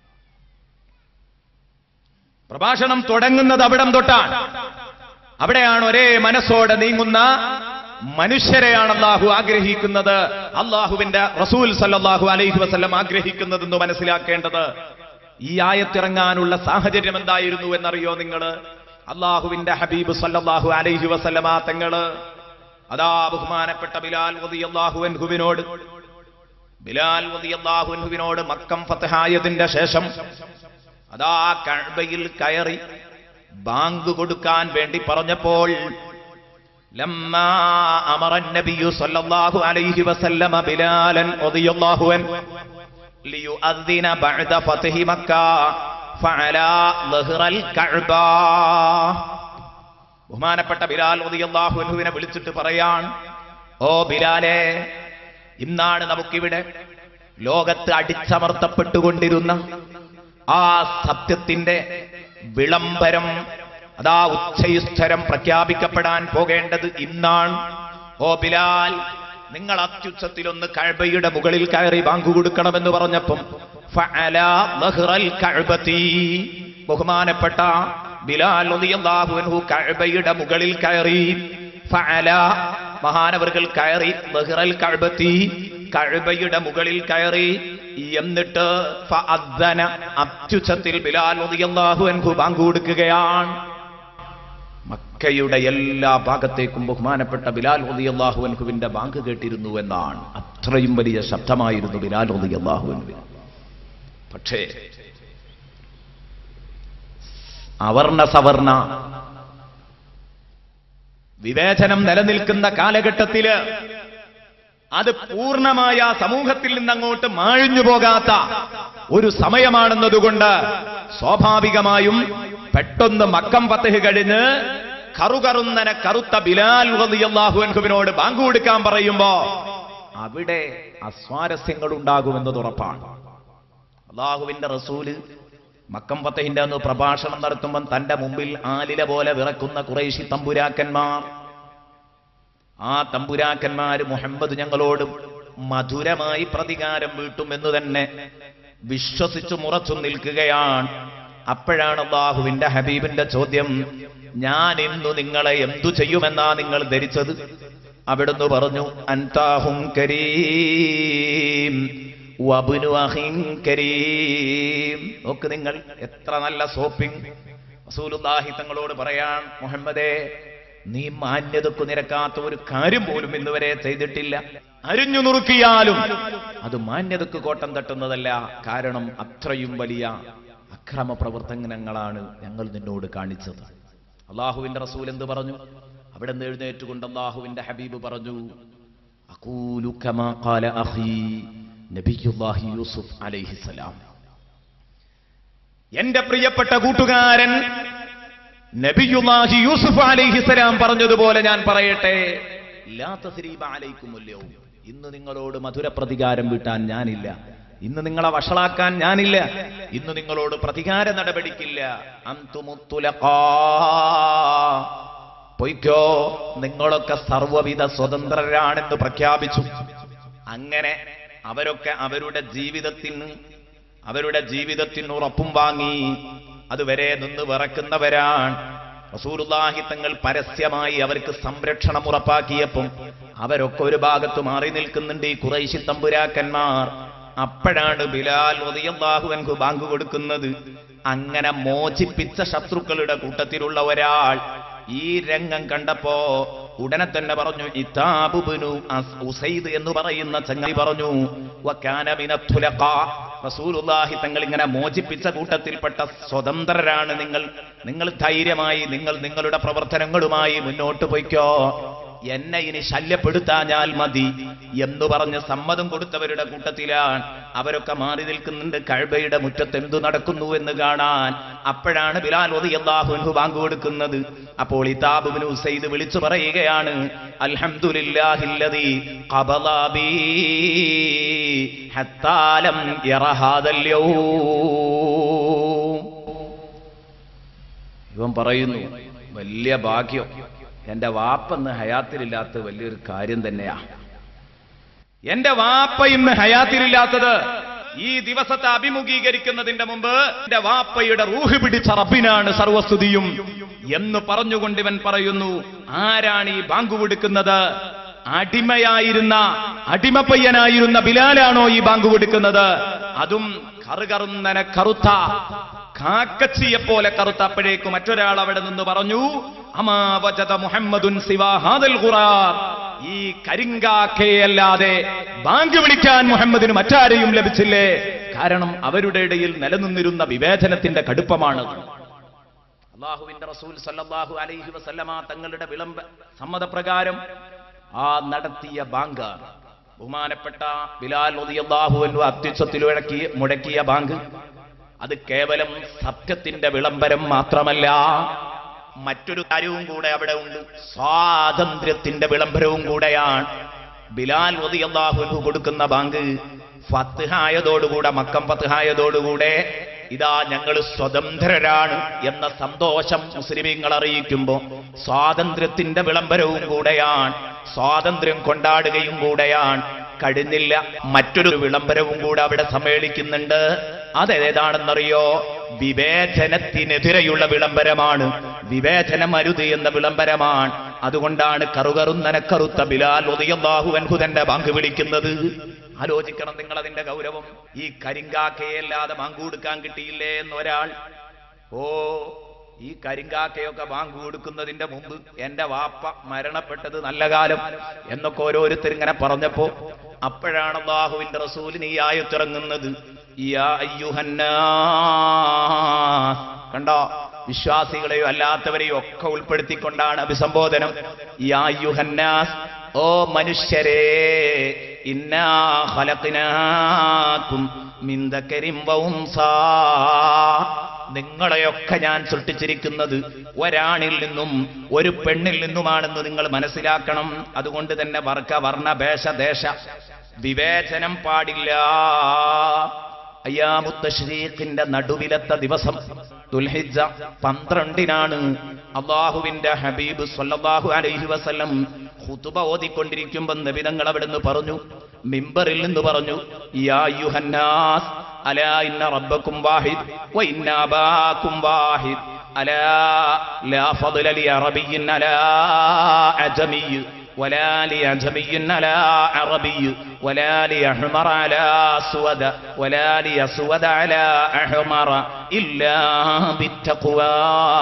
പ്രഭാഷണം തുടങ്ങുന്നത് അവിടം തൊട്ടാണ് അവിടെയാണ് ഒരേ മനസ്സോടെ നീങ്ങുന്ന മനുഷ്യരെയാണ് അള്ളാഹു ആഗ്രഹിക്കുന്നത് അള്ളാഹുവിന്റെ റസൂൽ സല്ലല്ലാഹു അലൈഹി വസല്ലം ആഗ്രഹിക്കുന്നതെന്ന് മനസ്സിലാക്കേണ്ടത് ഈ ആയത്തിറങ്ങാനുള്ള സാഹചര്യം എന്തായിരുന്നു എന്നറിയോ നിങ്ങൾ അള്ളാഹുവിന്റെ ഹബീബ് സല്ലല്ലാഹു അലൈഹി വസല്ലമ തങ്ങള് അതാ ബഹുമാനപ്പെട്ട ബിലാൽ റളിയല്ലാഹു അൻഹുവിനോട് ബിലാൽ റളിയല്ലാഹു അൻഹുവിനോട് മക്കം ഫതഹായതിന്റെ ശേഷം അതാ കഅബയിൽ കയറി ബാങ്ക് കൊടുക്കാൻ വേണ്ടി പറഞ്ഞപ്പോൾ لما أمر النبي صلى الله عليه وسلم بلالا رضي الله عنه ليؤذن بعد فتح مكة فعلى ظهر الكعبة ബഹുമാനപ്പെട്ട ബിലാൽ റളിയല്ലാഹു അൻഹുവിനെ വിളിച്ചിട്ട് പറയാൻ ഓ ബിലാലെ ഇന്നാണ് നമുക്കിവിടെ ലോകത്ത് അടിച്ചമർത്തപ്പെട്ടുകൊണ്ടിരുന്ന ആ സത്യത്തിന്റെ വിളംബരം അതാ ഉച്ചയുസ്ഥരം പ്രഖ്യാപിക്കപ്പെടാൻ പോകേണ്ടത് ഇന്നാണ് ഓ ബിലാൽ നിങ്ങൾ അത്യുച്ചത്തിലൊന്ന് കഴബയുടെ മുകളിൽ കയറി ബാങ്ക് കൊടുക്കണമെന്ന് പറഞ്ഞപ്പം ഫഅല മഹ്റൽ കഅബതി ബഹുമാനപ്പെട്ട ബിലാൽ റളിയല്ലാഹു അൻഹു കഅബയുടെ മുകളിൽ കയറി ഫഅല മഹാനവറുകൾ കയറി മഹ്റൽ കഅബതി കഅബയുടെ മുകളിൽ കയറി എന്നിട്ട് ഫഅദ്ദന അത്യുച്ചത്തിൽ ബിലാൽ റളിയല്ലാഹു അൻഹു ബാങ്ക് കൊടുക്കുകയാണ് മക്കയുടെ എല്ലാ ഭാഗത്തേക്കും ബഹുമാനപ്പെട്ട ബിലാൽ റളിയല്ലാഹു അൻഹുവിന്റെ ബാങ്ക് കേട്ടിരുന്നു എന്നാണ് അത്രയും വലിയ ശബ്ദമായിരുന്നു ബിലാൽ റളിയല്ലാഹു അൻഹുവിന് പക്ഷേ അവർണ സവർണ വിവേചനം നിലനിൽക്കുന്ന കാലഘട്ടത്തില് അത് പൂർണ്ണമായ സമൂഹത്തിൽ നിന്നങ്ങോട്ട് മാഴിഞ്ഞു പോകാത്ത ഒരു സമയമാണെന്നതുകൊണ്ട് സ്വാഭാവികമായും പെട്ടെന്ന് മക്കം പത്തഹ് കഴിഞ്ഞ് കറുകറുന്നന കറുത്ത ബിലാൽ റളിയല്ലാഹു അൻഹുവിനോട് ബാങ്ക് കൊടുക്കാൻ പറയുമ്പോ അവിടെ അസ്വാരസ്യങ്ങൾ ഉണ്ടാകുമെന്നത് ഉറപ്പാണ് അള്ളാഹുവിന്റെ റസൂല് മക്കം ഫത്തഹിന്റെ അന്ന് പ്രഭാഷണം നടത്തുമ്പം തന്റെ മുമ്പിൽ ആലില പോലെ വിറക്കുന്ന കുറേശി തമ്പുരാക്കന്മാർ ആ തമ്പുരാക്കന്മാര് മുഹമ്മദ് ഞങ്ങളോട് മധുരമായി പ്രതികാരം വീട്ടുമെന്ന് തന്നെ വിശ്വസിച്ചു മുറച്ചു നിൽക്കുകയാണ് അപ്പോഴാണ് അള്ളാഹുവിന്റെ ഹബീബിന്റെ ചോദ്യം ഞാൻ ഇന്നു നിങ്ങളെ എന്തു ചെയ്യുമെന്നാ നിങ്ങൾ ധരിച്ചത് അവിടുന്ന് പറഞ്ഞു അൻതാഹും കരീം വബ്നു അഖിൻ കരീം നോക്ക് നിങ്ങൾ എത്ര നല്ല സോപ്പിംഗ് റസൂലുള്ളാഹി തങ്ങളോട് പറയാൻ മുഹമ്മദേ നീ മാന്യതക്കു നിരക്കാത്ത ഒരു കാര്യം പോലും ഇന്നുവരെ ചെയ്തിട്ടില്ല അരിഞ്ഞു നുറുക്കിയാലും അത് മാന്യതക്ക് കോട്ടം തട്ടുന്നതല്ല കാരണം അത്രയും വലിയ അക്രമ പ്രവർത്തനങ്ങളാണ് ഞങ്ങൾ നിന്നോട് കാണിച്ചത് അള്ളാഹുവിന്റെ റസൂൽ എന്ത് പറഞ്ഞു അവിടെ നിന്ന് എഴുന്നേറ്റുകൊണ്ട് അള്ളാഹുവിന്റെ ഹബീബ് പറഞ്ഞു അഖൂലു കമാ ഖാല അഖീ നബിയുല്ലാഹി യൂസുഫ് അലൈഹിസ്സലാം എന്റെ പ്രിയപ്പെട്ട കൂട്ടുകാരൻ നബിയുല്ലാഹി യൂസുഫ് അലൈഹിസ്സലാം പറഞ്ഞതുപോലെ ഞാൻ പറയട്ടെ ലാ തസ്രീബ അലൈക്കുമല്ലോ ഇന്ന് നിങ്ങളോട് മധുര പ്രതികാരം വീട്ടാൻ ഞാനില്ല ഇന്ന് നിങ്ങളെ വഷളാക്കാൻ ഞാനില്ല ഇന്ന് നിങ്ങളോട് പ്രതികാര നടപടിക്കില്ല അന്തുമുത്തുലഖാ പൊയ്ക്കോ നിങ്ങളൊക്കെ സർവവിധ സ്വതന്ത്രരാണെന്ന് പ്രഖ്യാപിച്ചു അങ്ങനെ അവരൊക്കെ അവരുടെ ജീവിതത്തിന് അവരുടെ ജീവിതത്തിന് ഉറപ്പും വാങ്ങി അതുവരെ നിന്ന് വിറക്കുന്നവരാണ് റസൂലുള്ളാഹി തങ്ങൾ പരസ്യമായി അവർക്ക് സംരക്ഷണം ഉറപ്പാക്കിയപ്പം അവരൊക്കെ ഒരു ഭാഗത്ത് മാറി നിൽക്കുന്നുണ്ട് ഈ കുറൈശി തമ്പുരാക്കന്മാർ അപ്പോഴാണ് ബിലാൽ റളിയല്ലാഹു അൻഹു ബാങ്ക് കൊടുക്കുന്നത് അങ്ങനെ മോചിപ്പിച്ച ശത്രുക്കളുടെ കൂട്ടത്തിലുള്ള ഒരാൾ ഈ രംഗം കണ്ടപ്പോ ഉടനെ തന്നെ പറഞ്ഞു ഇതാബുബിനു ഉസൈദ് എന്ന് പറയുന്ന ചങ്ങായി പറഞ്ഞു വക്കാന മിനത്തുലഖാ റസൂലുള്ളാഹി തങ്ങൾ ഇങ്ങനെ മോചിപ്പിച്ച കൂട്ടത്തിൽപ്പെട്ട സ്വതന്ത്രരാണ് നിങ്ങൾ നിങ്ങൾ ധൈര്യമായി നിങ്ങൾ നിങ്ങളുടെ പ്രവർത്തനങ്ങളുമായി മുന്നോട്ട് പോയിക്കോ എന്നെ ഇനി ശല്യപ്പെടുത്താഞ്ഞാൽ മതി എന്ന് പറഞ്ഞ് സമ്മതം കൊടുത്തവരുടെ കൂട്ടത്തിലാണ് അവരൊക്കെ മാറി നിൽക്കുന്നുണ്ട് കഴബയുടെ മുറ്റത്ത് എന്തു നടക്കുന്നു എന്ന് കാണാൻ അപ്പോഴാണ് ബിലാൽ ഒതി അള്ളാഹുൻഹു ബാങ്ക് കൊടുക്കുന്നത് അപ്പോൾ ഇതാബുബിന് ഉസൈദ് വിളിച്ചു പറയുകയാണ് അൽഹംദുലില്ലാഹില്ലദീ ഖബള ബീ ഹത്താ ലം യറ ഹാദൽ യൗം ഇവൻ പറയുന്നു വലിയ ഭാഗ്യം എന്റെ വാപ്പെന്ന് ഹയാത്തിലില്ലാത്ത വലിയൊരു കാര്യം തന്നെയാ എന്റെ വാപ്പ ഇന്ന് ഹയാത്തിലില്ലാത്തത് ഈ ദിവസത്തെ അഭിമുഖീകരിക്കുന്നതിന്റെ മുമ്പ് എന്റെ വാപ്പയുടെ റൂഹ് പിടിച്ച റബ്ബിനാണ് സർവസ്തുതിയും എന്ന് പറഞ്ഞുകൊണ്ട് ഇവൻ പറയുന്നു ആരാണ് ഈ ബാങ്ക് കൊടുക്കുന്നത് അടിമയായിരുന്ന അടിമപ്പയ്യനായിരുന്ന ബിലാലാണോ ഈ ബാങ്ക് കൊടുക്കുന്നത് അതും കറുകറുന്നന കറുത്ത കാക്കച്ചിയെ പോലെ കറുത്ത അപ്പോഴേക്ക് മറ്റൊരാൾ അവിടെ നിന്ന് പറഞ്ഞു അമാവജത മുഹമ്മദുൻ സിവാ ഹാദൽ ഖുറാർ ഈ കരിങ്കാക്കയല്ലാതെ ബാങ്ക് വിളിക്കാൻ മുഹമ്മദിന് മറ്റാരെയും ലഭിച്ചില്ലേ കാരണം അവരുടെ ഇടയിൽ നിലനിന്നിരുന്ന വിവേചനത്തിന്റെ കടുപ്പമാണ് അള്ളാഹുവിന്റെ റസൂൽ സല്ലല്ലാഹു അലൈഹി വസല്ലമ തങ്ങളുടെ വിളംബ സമ്മതപ്രകാരം ആ നടത്തിയ ബാങ്ക് ബഹുമാനപ്പെട്ട ബിലാൽ റളിയല്ലാഹു അൻഹു അത്യുച്ചത്തിൽ മുഴക്കി മുഴക്കിയ ബാങ്ക് അത് കേവലം സത്യത്തിന്റെ വിളംബരം മാത്രമല്ല മറ്റൊരു കാര്യവും കൂടെ അവിടെ ഉണ്ട് സ്വാതന്ത്ര്യത്തിന്റെ വിളംബരവും കൂടെയാണ് ബിലാൽ റളിയല്ലാഹു അൻഹു കൊടുക്കുന്ന ബാങ്ക് ഫത്ഹായതോടുകൂടെ മക്കം ഫത്ഹായതോടുകൂടെ ഇതാ ഞങ്ങൾ സ്വതന്ത്രരാണ് എന്ന സന്തോഷം മുസ്ലിമീങ്ങൾ അറിയിക്കുമ്പോ സ്വാതന്ത്ര്യത്തിന്റെ വിളംബരവും കൂടെയാണ് സ്വാതന്ത്ര്യം കൊണ്ടാടുകയും കൂടെയാണ് കഴിഞ്ഞില്ല മറ്റൊരു വിളംബരവും കൂടെ അവിടെ സമ്മേളിക്കുന്നുണ്ട് അതേതാണെന്നറിയോ വിവേചനത്തിനെതിരെയുള്ള വിളംബരമാണ് വിവേചനം അരുത് എന്ന വിളംബരമാണ് അതുകൊണ്ടാണ് കറുകറുന്നനക്കറുത്ത ബിലാൽ ഉദയല്ലാഹു അൻഹുതന്റെ ബാങ്ക് വിളിക്കുന്നത് ആലോചിക്കണം നിങ്ങൾ അതിന്റെ ഗൗരവം ഈ കരിങ്കാക്കയല്ലാതെ ബാങ്ക് കൊടുക്കാൻ കിട്ടിയില്ലേ എന്നൊരാൾ ഓ ഈ കരിങ്കാക്കയൊക്കെ ബാങ്ക് കൊടുക്കുന്നതിന്റെ മുമ്പ് എന്റെ വാപ്പ മരണപ്പെട്ടത് നല്ല കാലം എന്നൊക്കെ ഓരോരുത്തർ ഇങ്ങനെ പറഞ്ഞപ്പോ അപ്പോഴാണ് അള്ളാഹുവിന്റെ റസൂലിന് ഈ ആയത്തിറങ്ങുന്നത് യാ അയ്യുഹന്നാസ്. കണ്ടോ വിശ്വാസികളെയോ അല്ലാത്തവരെയോ ഒക്കെ ഉൾപ്പെടുത്തിക്കൊണ്ടാണ് അഭിസംബോധനം യാ അയ്യുഹന്നാസ് ഓ മനുഷ്യരെ ഇന്നാ ഖലഖ്നാകും മിൻ ദക്കരിൻ വഉൻസാ നിങ്ങളെയൊക്കെ ഞാൻ സൃഷ്ടിച്ചിരിക്കുന്നത് ഒരാണിൽ നിന്നും ഒരു പെണ്ണിൽ നിന്നുമാണെന്ന് നിങ്ങൾ മനസ്സിലാക്കണം അതുകൊണ്ട് തന്നെ വർഗ വർണ്ണ ഭേഷ ദേശ വിവേചനം പാടില്ല അയ്യാമുത്തശ്രീഖിന്റെ നടുവിലത്തെ ദിവസം ദുൽഹിജ പന്ത്രണ്ടിനാണ് അള്ളാഹുവിന്റെ ഹബീബ് സല്ലല്ലാഹു അലൈഹി വസല്ലം ഖുതുബ ഓതിക്കൊണ്ടിരിക്കുമ്പോൾ നബിതങ്ങൾ അവിടുന്ന് പറഞ്ഞു മിമ്പറിൽ നിന്ന് പറഞ്ഞു യാ യുഹന്നാസ് അലാ ഇന്ന റബ്ബക്കും വാഹിദ് വ ഇന്ന അബാക്കും വാഹിദ് അലാ ലാ ഫضل لعربي على أجمي ولا لأجمي على عربي ولا لأحمر على أسود ولا لأسود على أحمر إلا بالتقوى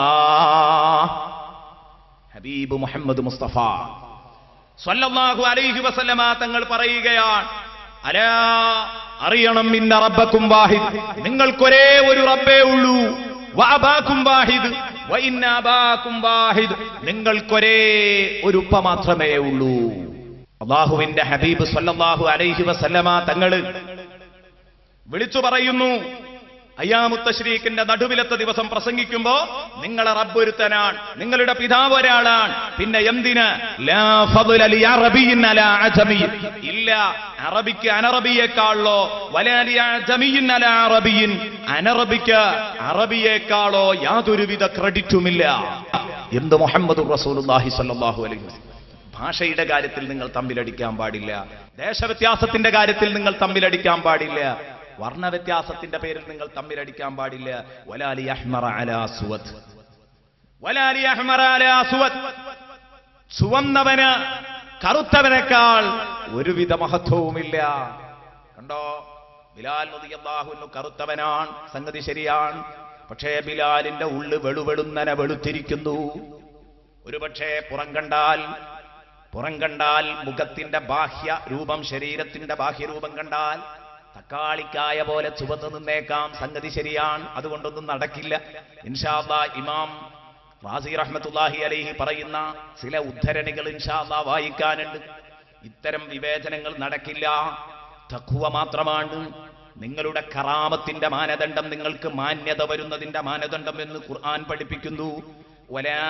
ഹബീബ് മുഹമ്മദ് മുസ്തഫ സ്വല്ലല്ലാഹു അലൈഹി വസല്ലമ തങ്ങൾ പറയുകയാണ് അലാ അറിയണം ഇന്ന റബ്ബക്കും വാഹിദ് നിങ്ങൾക്കൊരേ ഒരു റബ്ബേ ഉള്ളൂ വഅബാക്കും വാഹിദ് വഇന്ന അബാക്കും വാഹിദ് നിങ്ങൾക്കൊരേ ഒരു ഉപ്പ മാത്രമേ ഉള്ളൂ അള്ളാഹുവിന്റെ ഹബീബ് സ്വല്ലല്ലാഹു അലൈഹി വസല്ലമ തങ്ങള് വിളിച്ചു പറയുന്നു അയ്യാമുത്തശ്രീഖിന്റെ നടുവിലത്തെ ദിവസം പ്രസംഗിക്കുമ്പോ നിങ്ങളെ റബ്ബൊരുത്തനാണ് നിങ്ങളുടെ പിതാവ് ഒരാളാണ് പിന്നെ എന്തിന് ലാ ഫضل لعربي على عجمي. ഇല്ല അറബിക്ക് അനറബിയേക്കാളോ വലാലി അജമിയിൻ അല അറബിയിൻ അനറബിക്ക് അറബിയേക്കാളോ യാതൊരുവിധ ക്രെഡിറ്റുമില്ല എന്ത് മുഹമ്മദ് റസൂലുള്ളാഹി സ്വല്ലല്ലാഹു അലൈഹി വസല്ലം ഭാഷയുടെ കാര്യത്തിൽ നിങ്ങൾ തമ്മിലടിക്കാൻ പാടില്ല ദേശവ്യത്യാസത്തിന്റെ കാര്യത്തിൽ നിങ്ങൾ തമ്മിലടിക്കാൻ പാടില്ല വർണ്ണവ്യത്യാസത്തിന്റെ പേരിൽ നിങ്ങൾ തമ്മിലടിക്കാൻ പാടില്ല വലാലി അഹ്മറ അലാ സുവദ് വലാലി അഹ്മറ അലാ സുവദ് ചുവന്നവന് കറുത്തവനേക്കാൾ ഒരുവിധ മഹത്വവുമില്ല കണ്ടോ ബിലാൽ റളിയല്ലാഹു കറുത്തവനാണ് സംഗതി ശരിയാണ് പക്ഷേ ബിലാലിന്റെ ഉള്ളു വെളുവെളുന്നനെ വെളുത്തിരിക്കുന്നു ഒരുപക്ഷെ പുറം കണ്ടാൽ പുറം കണ്ടാൽ മുഖത്തിന്റെ ബാഹ്യ രൂപം ശരീരത്തിന്റെ ബാഹ്യരൂപം കണ്ടാൽ തക്കാളിക്കായ പോലെ ചുവന്ന് നിന്നേക്കാം സംഗതി ശരിയാണ് അതുകൊണ്ടൊന്നും നടക്കില്ല ഇൻഷാല്ലാ ഇമാം റാസി റഹ്മത്തുല്ലാഹി അലൈഹി പറയുന്ന ചില ഉദ്ധരണികൾ ഇൻഷാല്ലാ വായിക്കാനുണ്ട് ഇത്തരം വിവേചനങ്ങൾ നടക്കില്ല തഖ്വ മാത്രമാണ് നിങ്ങളുടെ കറാമത്തിന്റെ മാനദണ്ഡം നിങ്ങൾക്ക് മാന്യത വരുന്നതിന്റെ മാനദണ്ഡം എന്ന് ഖുർആൻ പഠിപ്പിക്കുന്നു വലാ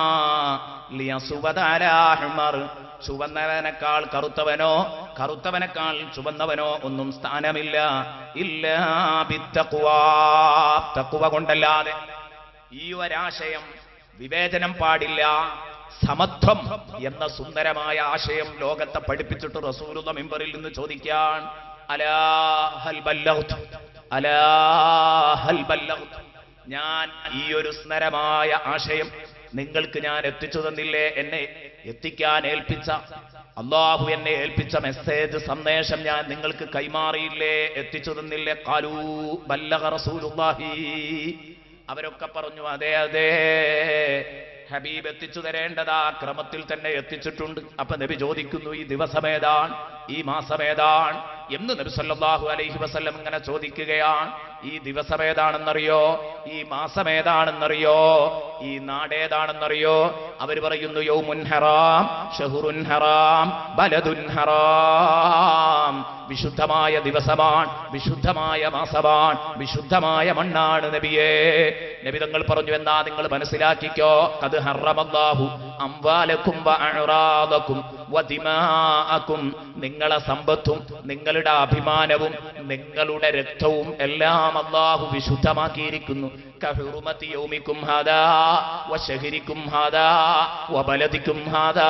ലിയസുവദ അലാ ഹുമർ. ചുവന്നവനേക്കാൾ കറുത്തവനോ കറുത്തവനേക്കാൾ ചുവന്നവനോ ഒന്നും സ്ഥാനമില്ല ഇല്ല ബിത്തഖ്വാ. തഖ്വ കൊണ്ടല്ലാതെ ഈ ഒരാശയം വിവേചനം പാടില്ല സമത്വം എന്ന സുന്ദരമായ ആശയം ലോകത്തെ പഠിപ്പിച്ചിട്ട് റസൂലുള്ള മെമ്പറിൽ നിന്ന് ചോദിക്കാൻ അലാ ഹൽ ബല്ലഗ്തു? അലാ ഹൽ ബല്ലഗ്തു? ഞാൻ ഈ ഒരു സുന്ദരമായ ആശയം നിങ്ങൾക്ക് ഞാൻ എത്തിച്ചു തന്നില്ലേ എന്നെ എത്തിക്കാൻ ഏൽപ്പിച്ച അള്ളാഹു എന്നെ ഏൽപ്പിച്ച മെസ്സേജ് സന്ദേശം ഞാൻ നിങ്ങൾക്ക് കൈമാറിയില്ലേ എത്തിച്ചു തന്നില്ലേ കാലൂ ബല്ലഗ റസൂലുള്ളാഹി അവരൊക്കെ പറഞ്ഞു അതെ അതെ ഹബീബ് എത്തിച്ചു തരേണ്ടതാ ക്രമത്തിൽ തന്നെ എത്തിച്ചിട്ടുണ്ട് അപ്പൊ നബി ചോദിക്കുന്നു ഈ ദിവസമേതാണ് ഈ മാസമേതാണ് എന്ന് നബി സല്ലല്ലാഹു അലൈഹി വസല്ലം ഇങ്ങനെ ചോദിക്കുകയാണ് ഈ ദിവസമേതാണെന്നറിയോ ഈ മാസമേതാണെന്നറിയോ ഈ നാടേതാണെന്നറിയോ അവർ പറയുന്നു യൗമുൻ ഹറാം ഷഹുറുൻ ഹറാം ബലദുൻ ഹറാം വിശുദ്ധമായ ദിവസമാണ് വിശുദ്ധമായ മാസമാണ് വിശുദ്ധമായ മണ്ണാണ് നബിയെ നബി തങ്ങൾ പറഞ്ഞു എന്നാ നിങ്ങൾ മനസ്സിലാക്കിക്കോ അത് ഹറമല്ലാഹു അംവാലക്കും വ അഅറാദക്കും വ ദിമാഅക്കും നിങ്ങളെ സമ്പത്തും നിങ്ങളുടെ അഭിമാനവും നിങ്ങളുടെ രക്തവും എല്ലാം അള്ളാഹു വിശുദ്ധമാക്കിയിരിക്കുന്നു കഹുറുമത്തി യൗമിക്കും ഹാദാ വശഹരിക്കും ഹാദാ വബലദിക്കും ഹാദാ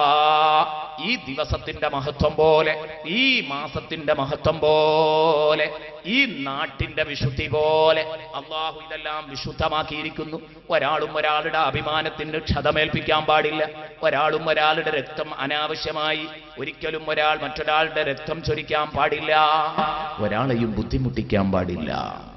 ഈ ദിവസത്തിന്റെ മഹത്വം പോലെ ഈ മാസത്തിന്റെ മഹത്വം പോലെ ഈ നാട്ടിന്റെ വിശുദ്ധി പോലെ അള്ളാഹു ഇതെല്ലാം വിശുദ്ധമാക്കിയിരിക്കുന്നു ഒരാളും ഒരാളുടെ അഭിമാനത്തിന് ക്ഷതമേൽപ്പിക്കാൻ പാടില്ല ഒരാളും ഒരാളുടെ രക്തം അനാവശ്യമായി ഒരിക്കലും ഒരാൾ മറ്റൊരാളുടെ രക്തം ചൊരിക്കാൻ പാടില്ല ഒരാളെയും ബുദ്ധിമുട്ടിക്കാൻ പാടില്ല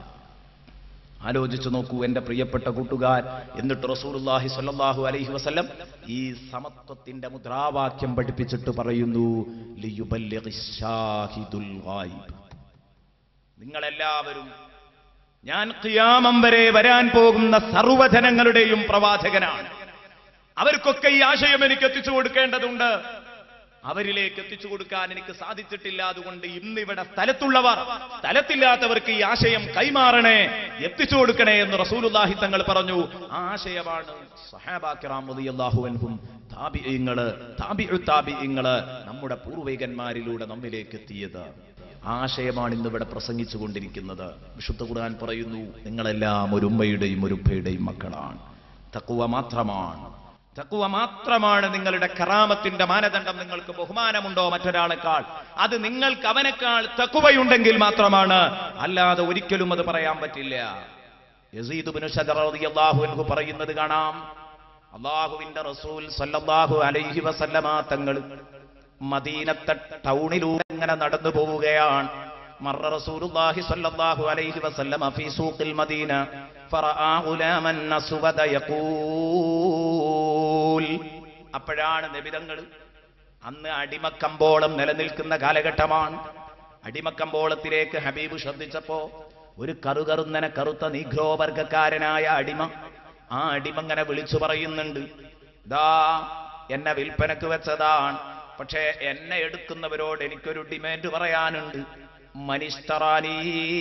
ആലോചിച്ചു നോക്കൂ എന്റെ പ്രിയപ്പെട്ട കൂട്ടുകാർ എന്നിട്ട് റസൂലുള്ളാഹി സ്വല്ലല്ലാഹു അലൈഹി വസല്ലം ഈ സമത്വത്തിന്റെ മുദ്രാവാക്യം പഠിപ്പിച്ചിട്ട് പറയുന്നു ലിയുബല്ലിഗിശ് ഷാഹിദുൽ ഗായിബ് നിങ്ങളെല്ലാവരും ഞാൻ ഖിയാമം വരെ വരാൻ പോകുന്ന സർവ്വജനങ്ങളുടെയും പ്രവാചകനാണ് അവർക്കൊക്കെ ഈ ആശയം എനിക്ക് എത്തിച്ചു കൊടുക്കേണ്ടതുണ്ട് അവരിലേക്ക് എത്തിച്ചു കൊടുക്കാൻ എനിക്ക് സാധിച്ചിട്ടില്ല അതുകൊണ്ട് ഇന്ന് ഇവിടെ സ്ഥലത്തുള്ളവർ സ്ഥലത്തില്ലാത്തവർക്ക് ഈ ആശയം കൈമാറണേ എത്തിച്ചു കൊടുക്കണേ എന്ന് റസൂലുള്ളാഹി തങ്ങൾ പറഞ്ഞു ആ ആശയമാണ് സഹാബാക്കിറാം റളിയല്ലാഹുവൻഹും താബിഇങ്ങള് താബിഉ താബിഇങ്ങള് നമ്മുടെ പൂർവികന്മാരിലൂടെ നമ്മിലേക്ക് എത്തിയത് ആ ആശയമാണ് ഇന്ന് ഇവിടെ പ്രസംഗിച്ചു കൊണ്ടിരിക്കുന്നത് വിശുദ്ധ ഖുർആൻ പറയുന്നു നിങ്ങളെല്ലാം ഒരു ഉമ്മയുടെയും ഒരു ഉപ്പയുടെയും മക്കളാണ് തക്കുവ മാത്രമാണ് തക്കുവ മാത്രമാണ് നിങ്ങളുടെ കറാമത്തിന്റെ മാനദണ്ഡം നിങ്ങൾക്ക് ബഹുമാനമുണ്ടോ മറ്റൊരാളെക്കാൾ അത് നിങ്ങൾക്ക് അവനേക്കാൾ തക്കുവയുണ്ടെങ്കിൽ മാത്രമാണ് അല്ലാതെ ഒരിക്കലും അത് പറയാൻ പറ്റില്ല യസീദ് ബിനു ശദർ റളിയല്ലാഹു അൻഹു പറയുന്നത് കാണാം അള്ളാഹുവിന്റെ റസൂൽ സല്ലല്ലാഹു അലൈഹി വസല്ലമ തങ്ങൾ മദീനത്തെ ടൗണിലൂടെ ഇങ്ങനെ നടന്നു പോവുകയാണ് മറ റസൂലുള്ളാഹി സ്വല്ലല്ലാഹു അലൈഹി വസല്ലമ ഫീ സൂഖിൽ മദീന ഫറആ ഗുലാമൻ അസ്വദ യഖൂൽ അപ്പോഴാണ് നബിതങ്ങൾ അന്ന് അടിമക്കമ്പോളം നിലനിൽക്കുന്ന കാലഘട്ടമാണ് അടിമക്കമ്പോളത്തിലേക്ക് ഹബീബ് ശ്രദ്ധിച്ചപ്പോ ഒരു കറുകറുന്നനെ കറുത്ത നീഗ്രോ വർഗക്കാരനായ അടിമ ആ അടിമ ഇങ്ങനെ വിളിച്ചു പറയുന്നുണ്ട് ദാ എന്നെ വിൽപ്പനക്ക് വെച്ചതാണ് പക്ഷേ എന്നെ എടുക്കുന്നവരോട് എനിക്കൊരു ഡിമാൻഡ് പറയാനുണ്ട് മനിസ്തറാനീ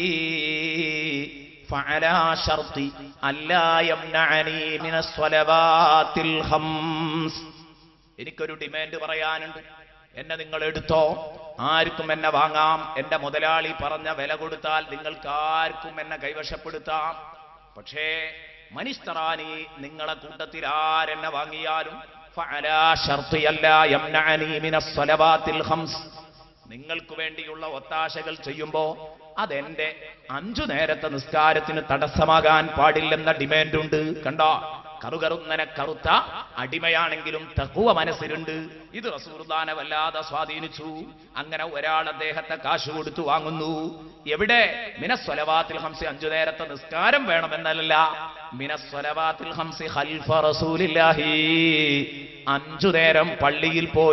فعلى شرط ألا يمنعني من الصلوات الخمس എനിക്കൊരു ഡിമാൻഡ് പറയാനുണ്ട് എന്നെ നിങ്ങൾ എടുത്തോ ആർക്കും എന്നെ വാങ്ങാം എന്റെ മുതലാളി പറഞ്ഞ വില കൊടുത്താൽ നിങ്ങൾക്ക് ആർക്കും എന്നെ കൈവശപ്പെടുത്താം പക്ഷേ മനിസ്തറാനി നിങ്ങളെ കൂട്ടത്തിൽ ആരെന്നെ വാങ്ങിയാലും ഫഅലാ ശർത്തി അല്ലാ യംനഅനി മിനസ് സ്വലവാത്തിൽ ഖംസ് നിങ്ങൾക്ക് വേണ്ടിയുള്ള ഒത്താശകൾ ചെയ്യുമ്പോ അതെന്റെ അഞ്ചു നേരത്തെ നിസ്കാരത്തിന് തടസ്സമാകാൻ പാടില്ലെന്ന ഡിമാൻഡ് ഉണ്ട് കണ്ടോ കറുകറുന്നനെ കറുത്ത അടിമയാണെങ്കിലും തക്കുവ മനസ്സിലുണ്ട് ഇത് റസൂർദാനെ വല്ലാതെ സ്വാധീനിച്ചു അങ്ങനെ ഒരാൾ അദ്ദേഹത്തെ കാശ് കൊടുത്തു വാങ്ങുന്നു എവിടെ മിനസ്വലവാത്തിൽ ഹംസി അഞ്ചു നേരത്തെ നിസ്കാരം വേണമെന്നല്ല മിനസ്വലവാത്തിൽ ഹംസി ഖൽഫ റസൂലില്ലാഹി അഞ്ചു നേരം പള്ളിയിൽ പോയി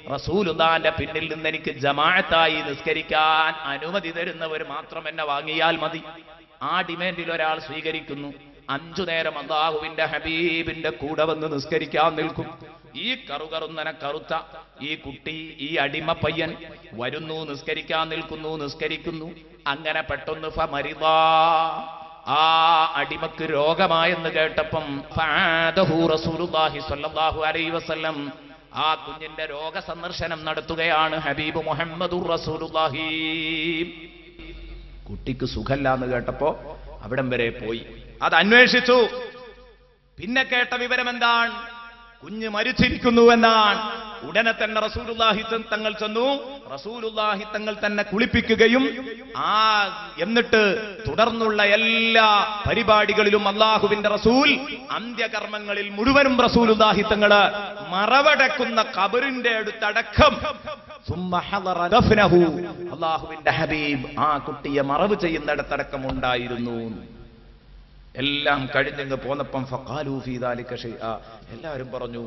റസൂലുദാന്റെ പിന്നിൽ നിന്ന് എനിക്ക് ജമാഅത്തായി നിസ്കരിക്കാൻ അനുമതി തരുന്നവർ മാത്രം എന്നെ വാങ്ങിയാൽ മതി ആ ഡിമാൻഡിൽ ഒരാൾ സ്വീകരിക്കുന്നു അഞ്ചു നേരം അള്ളാഹുവിന്റെ ഹബീബിന്റെ കൂടെ വന്ന് നിസ്കരിക്കാൻ നിൽക്കും ഈ കറുകറുന്നന കറുത്ത ഈ കുട്ടി ഈ അടിമ പയ്യൻ വരുന്നു നിസ്കരിക്കാൻ നിൽക്കുന്നു നിസ്കരിക്കുന്നു അങ്ങനെ പെട്ടെന്ന് ഫമരിദാ ആ അടിമക്ക് രോഗമായെന്ന് കേട്ടപ്പം ഫാദഹു റസൂലുള്ളാഹി സ്വല്ലല്ലാഹു അലൈഹി വസല്ലം ആ കുഞ്ഞിന്റെ രോഗ സന്ദർശനം നടത്തുകയാണ് ഹബീബ് മുഹമ്മദുർ റസൂലുള്ളാഹി കുട്ടിക്ക് സുഖല്ല എന്ന് കേട്ടപ്പോ അവിടം വരെ പോയി അത് അന്വേഷിച്ചു പിന്നെ കേട്ട വിവരം എന്താണ് കുഞ്ഞ് മരിച്ചിരിക്കുന്നു എന്നാണ് ഉടനെ തന്നെ റസൂലുള്ളാഹി ത- തങ്ങൾ ചെന്നു റസൂലുള്ളാഹി തങ്ങൾ തന്നെ കുളിപ്പിക്കുകയും ആ എന്നിട്ട് തുടർന്നുള്ള എല്ലാ പരിപാടികളിലും അള്ളാഹുവിന്റെ റസൂൽ അന്ത്യകർമ്മങ്ങളിൽ മുഴുവനും റസൂലുള്ളാഹി തങ്ങള് മറവടക്കുന്ന കബറിന്റെ അടുത്തടക്കം സുമ്മ ഹളറ ദഫ്നഹു. അള്ളാഹുവിന്റെ ഹബീബ് ആ കുട്ടിയെ മറവ് ചെയ്യുന്നിടത്തടക്കം ഉണ്ടായിരുന്നു എല്ലാം കഴിഞ്ഞങ്ങ് പോന്നപ്പം ഫഖാലു ഫീ ദാലിക ഷൈഅ. എല്ലാവരും പറഞ്ഞു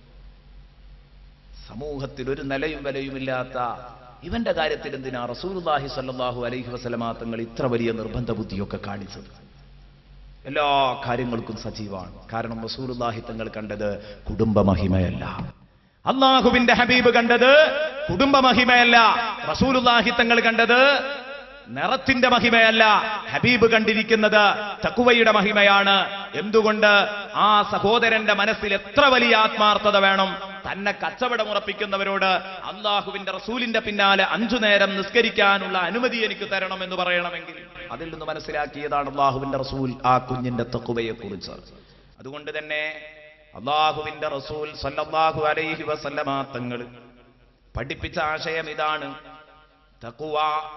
സമൂഹത്തിൽ ഒരു നിലയും വിലയുമില്ലാത്ത ഇവന്റെ കാര്യത്തിൽ എന്തിനാ റസൂലുള്ളാഹി സ്വല്ലല്ലാഹു അലൈഹി വസല്ലമ തങ്ങൾ ഇത്ര വലിയ നിർബന്ധ ബുദ്ധിയൊക്കെ കാണിച്ചത് എല്ലാ കാര്യങ്ങൾക്കും സജീവാണ് കാരണം റസൂലുള്ളാഹി തങ്ങൾ കണ്ടത് കുടുംബ മഹിമയല്ല അള്ളാഹുവിന്റെ ഹബീബ് കണ്ടത് കുടുംബ മഹിമയല്ല റസൂലുള്ളാഹി തങ്ങൾ കണ്ടത് നിറത്തിന്റെ മഹിമയല്ല ഹബീബ് കണ്ടിരിക്കുന്നത് തക്കുവയുടെ മഹിമയാണ് എന്തുകൊണ്ട് ആ സഹോദരന്റെ മനസ്സിൽ എത്ര വലിയ ആത്മാർത്ഥത വേണം തന്നെ കച്ചവടം ഉറപ്പിക്കുന്നവരോട് അള്ളാഹുവിന്റെ റസൂലിന്റെ പിന്നാലെ അഞ്ചു നേരം നിസ്കരിക്കാനുള്ള അനുമതി എനിക്ക് തരണം എന്ന് പറയണമെങ്കിൽ അതിൽ നിന്ന് മനസ്സിലാക്കിയതാണ് അള്ളാഹുവിന്റെ റസൂൽ ആ കുഞ്ഞിന്റെ തക്കുവയെ കുറിച്ച് അതുകൊണ്ട് തന്നെ അള്ളാഹുവിന്റെ റസൂൽ സല്ലല്ലാഹു അലൈഹി വസല്ലമ തങ്ങൾ പഠിപ്പിച്ച ആശയം ഇതാണ് തക്കുവ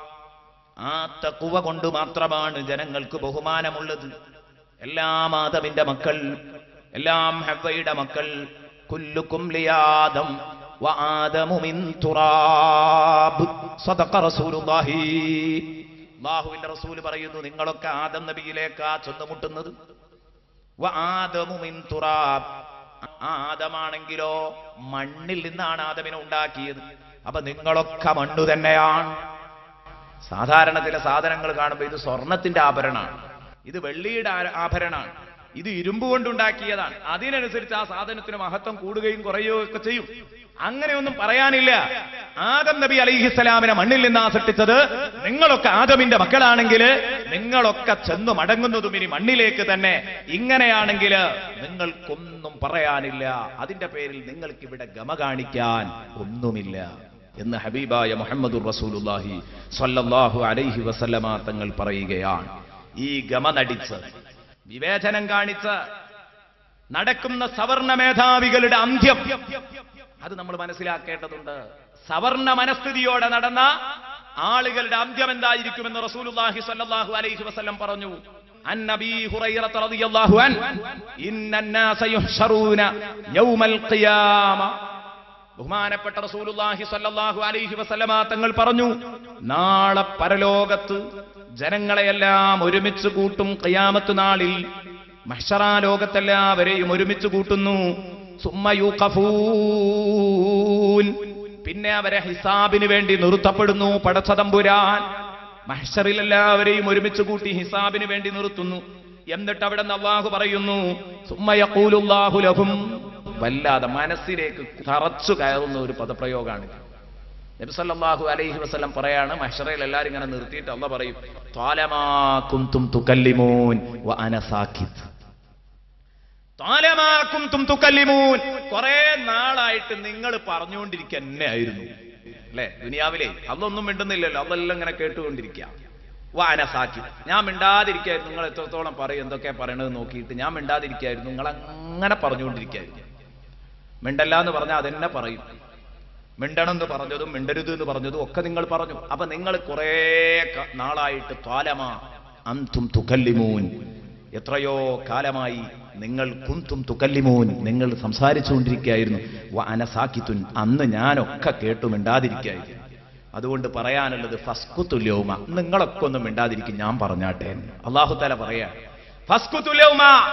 ആ തക്കുവ കൊണ്ട് മാത്രമാണ് ജനങ്ങൾക്ക് ബഹുമാനമുള്ളത് എല്ലാം ആദമിന്റെ മക്കൾ എല്ലാം ഹവ്വയുടെ മക്കൾ കുല്ലുക്കും ലിയാദം വ ആദമു മിൻ തുറാബ് സദഖ റസൂലുള്ളാഹി അല്ലാഹുവിന്റെ റസൂൽ പറയുന്നു നിങ്ങളൊക്കെ ആദം നബിയിലേക്കാ ചെന്നുമുട്ടുന്നത് വ ആദമു മിൻ തുറാബ് ആ ആദമാണെങ്കിലോ മണ്ണിൽ നിന്നാണ് ആദമിനെ ഉണ്ടാക്കിയത് അപ്പൊ നിങ്ങളൊക്കെ മണ്ണു തന്നെയാണ് സാധാരണ ചില സാധനങ്ങൾ കാണുമ്പോൾ ഇത് സ്വർണത്തിന്റെ ആഭരണമാണ് ഇത് വെള്ളിയുടെ ആ- ആഭരണമാണ് ഇത് ഇരുമ്പ് കൊണ്ടുണ്ടാക്കിയതാണ് അതിനനുസരിച്ച് ആ സാധനത്തിന് മഹത്വം കൂടുകയും കുറയുകയും ഒക്കെ ചെയ്യും അങ്ങനെയൊന്നും പറയാനില്ല ആദം നബി അലിഹിസ്സലാമിനെ മണ്ണിൽ നിന്നാ സൃഷ്ടിച്ചത് നിങ്ങളൊക്കെ ആദമിന്റെ മക്കളാണെങ്കിൽ നിങ്ങളൊക്കെ ചെന്നു മടങ്ങുന്നതും ഇനി മണ്ണിലേക്ക് തന്നെ ഇങ്ങനെയാണെങ്കിൽ നിങ്ങൾക്കൊന്നും പറയാനില്ല അതിന്റെ പേരിൽ നിങ്ങൾക്ക് ഇവിടെ ഗമ കാണിക്കാൻ ഒന്നുമില്ല എന്ന് ഹബീബായ മുഹമ്മദുർ റസൂലുള്ളാഹി സ്വല്ലല്ലാഹു അലൈഹി വസല്ലമ തങ്ങൾ പറയുകയാണ് ഈ ഗമ നടിച്ച് വിവേചനം കാണിച്ച് നടക്കുന്ന സവർണ മേധാവികളുടെ അന്ത്യം അത് നമ്മൾ മനസ്സിലാക്കേണ്ടതുണ്ട് സവർണ മനസ്ഥിതിയോടെ നടന്ന ആളുകളുടെ അന്ത്യം എന്തായിരിക്കുമെന്ന് റസൂലുള്ളാഹി സ്വല്ലല്ലാഹു അലൈഹി വസല്ലം പറഞ്ഞു عن ابي هريره رضي الله عنه ان الناس يحشرون يوم القيامه ബഹുമാനപ്പെട്ട റസൂലുള്ളാഹി സ്വല്ലല്ലാഹു അലൈഹി വസല്ലമ തങ്ങൾ പറഞ്ഞു നാളെ പരലോകത്ത് ജനങ്ങളെയെല്ലാം ഒരുമിച്ച് കൂട്ടും ഖിയാമത്ത് നാളിൽ മഹ്ശറാ ലോകത്തെല്ലാവരെയും ഒരുമിച്ച് കൂട്ടുന്നു സുമ്മ യൂഖഫൂൻ പിന്നെ അവരെ ഹിസാബിന് വേണ്ടി നിർത്തപ്പെടുന്നു പടച്ചതമ്പുരാൻ മഹ്ശറിൽ എല്ലാവരെയും ഒരുമിച്ച് കൂട്ടി ഹിസാബിന് വേണ്ടി നിർത്തുന്നു എന്നിട്ട് അവിടെ നിന്ന് അള്ളാഹു പറയുന്നു സുമ്മ യഖൂലുല്ലാഹു ലഹും വല്ലാതെ മനസ്സിലേക്ക് തറച്ചു കയറുന്ന ഒരു പദപ്രയോഗമാണ് നബി സല്ലല്ലാഹു അലൈഹി വസല്ലം പറയാണ് മഹ്ശറയിൽ എല്ലാവരും ഇങ്ങനെ നിർത്തിയിട്ട് അള്ള പറയും ത്വാലമാ കുന്തും തുകല്ലിമൂൻ വ അന സാക്കിത്ത് ത്വാലമാ കുന്തും തുകല്ലിമൂൻ കുറെ നാളായിട്ട് നിങ്ങൾ പറഞ്ഞുകൊണ്ടിരിക്കുക തന്നെ ആയിരുന്നു അല്ലെ ദുനിയാവിലെ അതൊന്നും മിണ്ടുന്നില്ലല്ലോ അതെല്ലാം ഇങ്ങനെ കേട്ടുകൊണ്ടിരിക്കുക വാന സാക്കി ഞാൻ മിണ്ടാതിരിക്കായിരുന്നു നിങ്ങൾ എത്രത്തോളം പറയും എന്തൊക്കെയാ പറയണത് നോക്കിയിട്ട് ഞാൻ മിണ്ടാതിരിക്കായിരുന്നു നിങ്ങൾ അങ്ങനെ പറഞ്ഞുകൊണ്ടിരിക്കായിരുന്നു മിണ്ടല്ല എന്ന് പറഞ്ഞാൽ അതെന്നെ പറയും മിണ്ടണം എന്ന് പറഞ്ഞതും മിണ്ടരുത് എന്ന് പറഞ്ഞതും ഒക്കെ നിങ്ങൾ പറഞ്ഞു അപ്പൊ നിങ്ങൾ കുറെ ക- നാളായിട്ട് ത്വാലമ അന്തും തുകല്ലിമൂൻ എത്രയോ കാലമായി നിങ്ങൾ കുന്തും തുകല്ലിമൂൻ നിങ്ങൾ സംസാരിച്ചുകൊണ്ടിരിക്കുകയായിരുന്നു വ അനസാക്കിത്തുൻ അന്ന് ഞാനൊക്കെ കേട്ടു മിണ്ടാതിരിക്കുകയായിരുന്നു അതുകൊണ്ട് പറയാനുള്ളത് ഫസ്കുത്തുല്യവുമ നിങ്ങളൊക്കെ ഒന്നും മിണ്ടാതിരിക്കും ഞാൻ പറഞ്ഞാട്ടെ അള്ളാഹു തല പറയാ ഫസ്കുത്തുല്യവുമ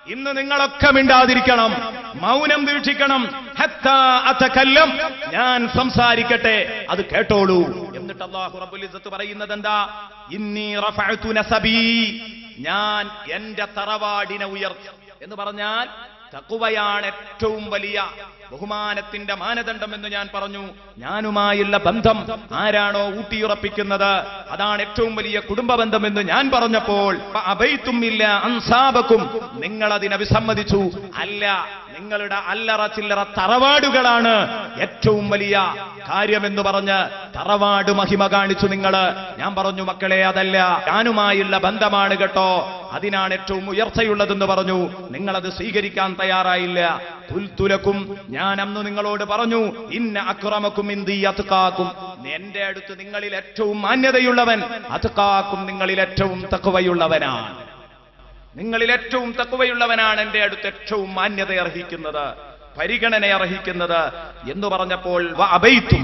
ഇന്ന് നിങ്ങളൊക്കെ മിണ്ടാതിരിക്കണം മൗനം വീക്ഷിക്കണം ഹത്താ അതകല്ലം ഞാൻ സംസാരിക്കട്ടെ അത് കേട്ടോളൂ എന്നിട്ട് അല്ലാഹു റബ്ബുൽ ഇസ്സത്ത് പറയുന്നത് എന്താ ഇന്നി റഫഅതു നസബി ഞാൻ എന്റെ തറവാടിനെ ഉയർത്തി എന്ന് പറഞ്ഞാൽ തക്കുവയാണ് ഏറ്റവും വലിയ ബഹുമാനത്തിന്റെ മാനദണ്ഡം എന്ന് ഞാൻ പറഞ്ഞു ഞാനുമായുള്ള ബന്ധം ആരാണോ ഊട്ടിയുറപ്പിക്കുന്നത് അതാണ് ഏറ്റവും വലിയ കുടുംബ ബന്ധം എന്ന് ഞാൻ പറഞ്ഞപ്പോൾ അബൈത്തുമില്ല അൻസാബക്കും നിങ്ങൾ അതിനെ വിസമ്മതിച്ചു അല്ല നിങ്ങളുടെ അല്ലറ ചില്ലറ തറവാടുകളാണ് ഏറ്റവും വലിയ കാര്യമെന്ന് പറഞ്ഞ് തറവാട് മഹിമ കാണിച്ചു നിങ്ങള് ഞാൻ പറഞ്ഞു മക്കളെ അതല്ല ഞാനുമായുള്ള ബന്ധമാണ് കേട്ടോ അതിനാണ് ഏറ്റവും ഉയർച്ചയുള്ളതെന്ന് പറഞ്ഞു നിങ്ങളത് സ്വീകരിക്കാൻ തയ്യാറായില്ല തുൽത്തുലക്കും ഞാൻ അന്ന് നിങ്ങളോട് പറഞ്ഞു ഇന്ന അക്രമക്കും ഇന്തി അത്തുക്കാക്കും എന്റെ അടുത്ത് നിങ്ങളിൽ ഏറ്റവും മാന്യതയുള്ളവൻ അത്തുക്കാക്കും നിങ്ങളിൽ ഏറ്റവും തക്കവയുള്ളവനാണ് നിങ്ങളിൽ ഏറ്റവും തക്കവയുള്ളവനാണ് എന്റെ അടുത്ത് ഏറ്റവും മാന്യത അർഹിക്കുന്നത് പരിഗണന അർഹിക്കുന്നത് എന്ന് പറഞ്ഞപ്പോൾ വ അബൈത്തും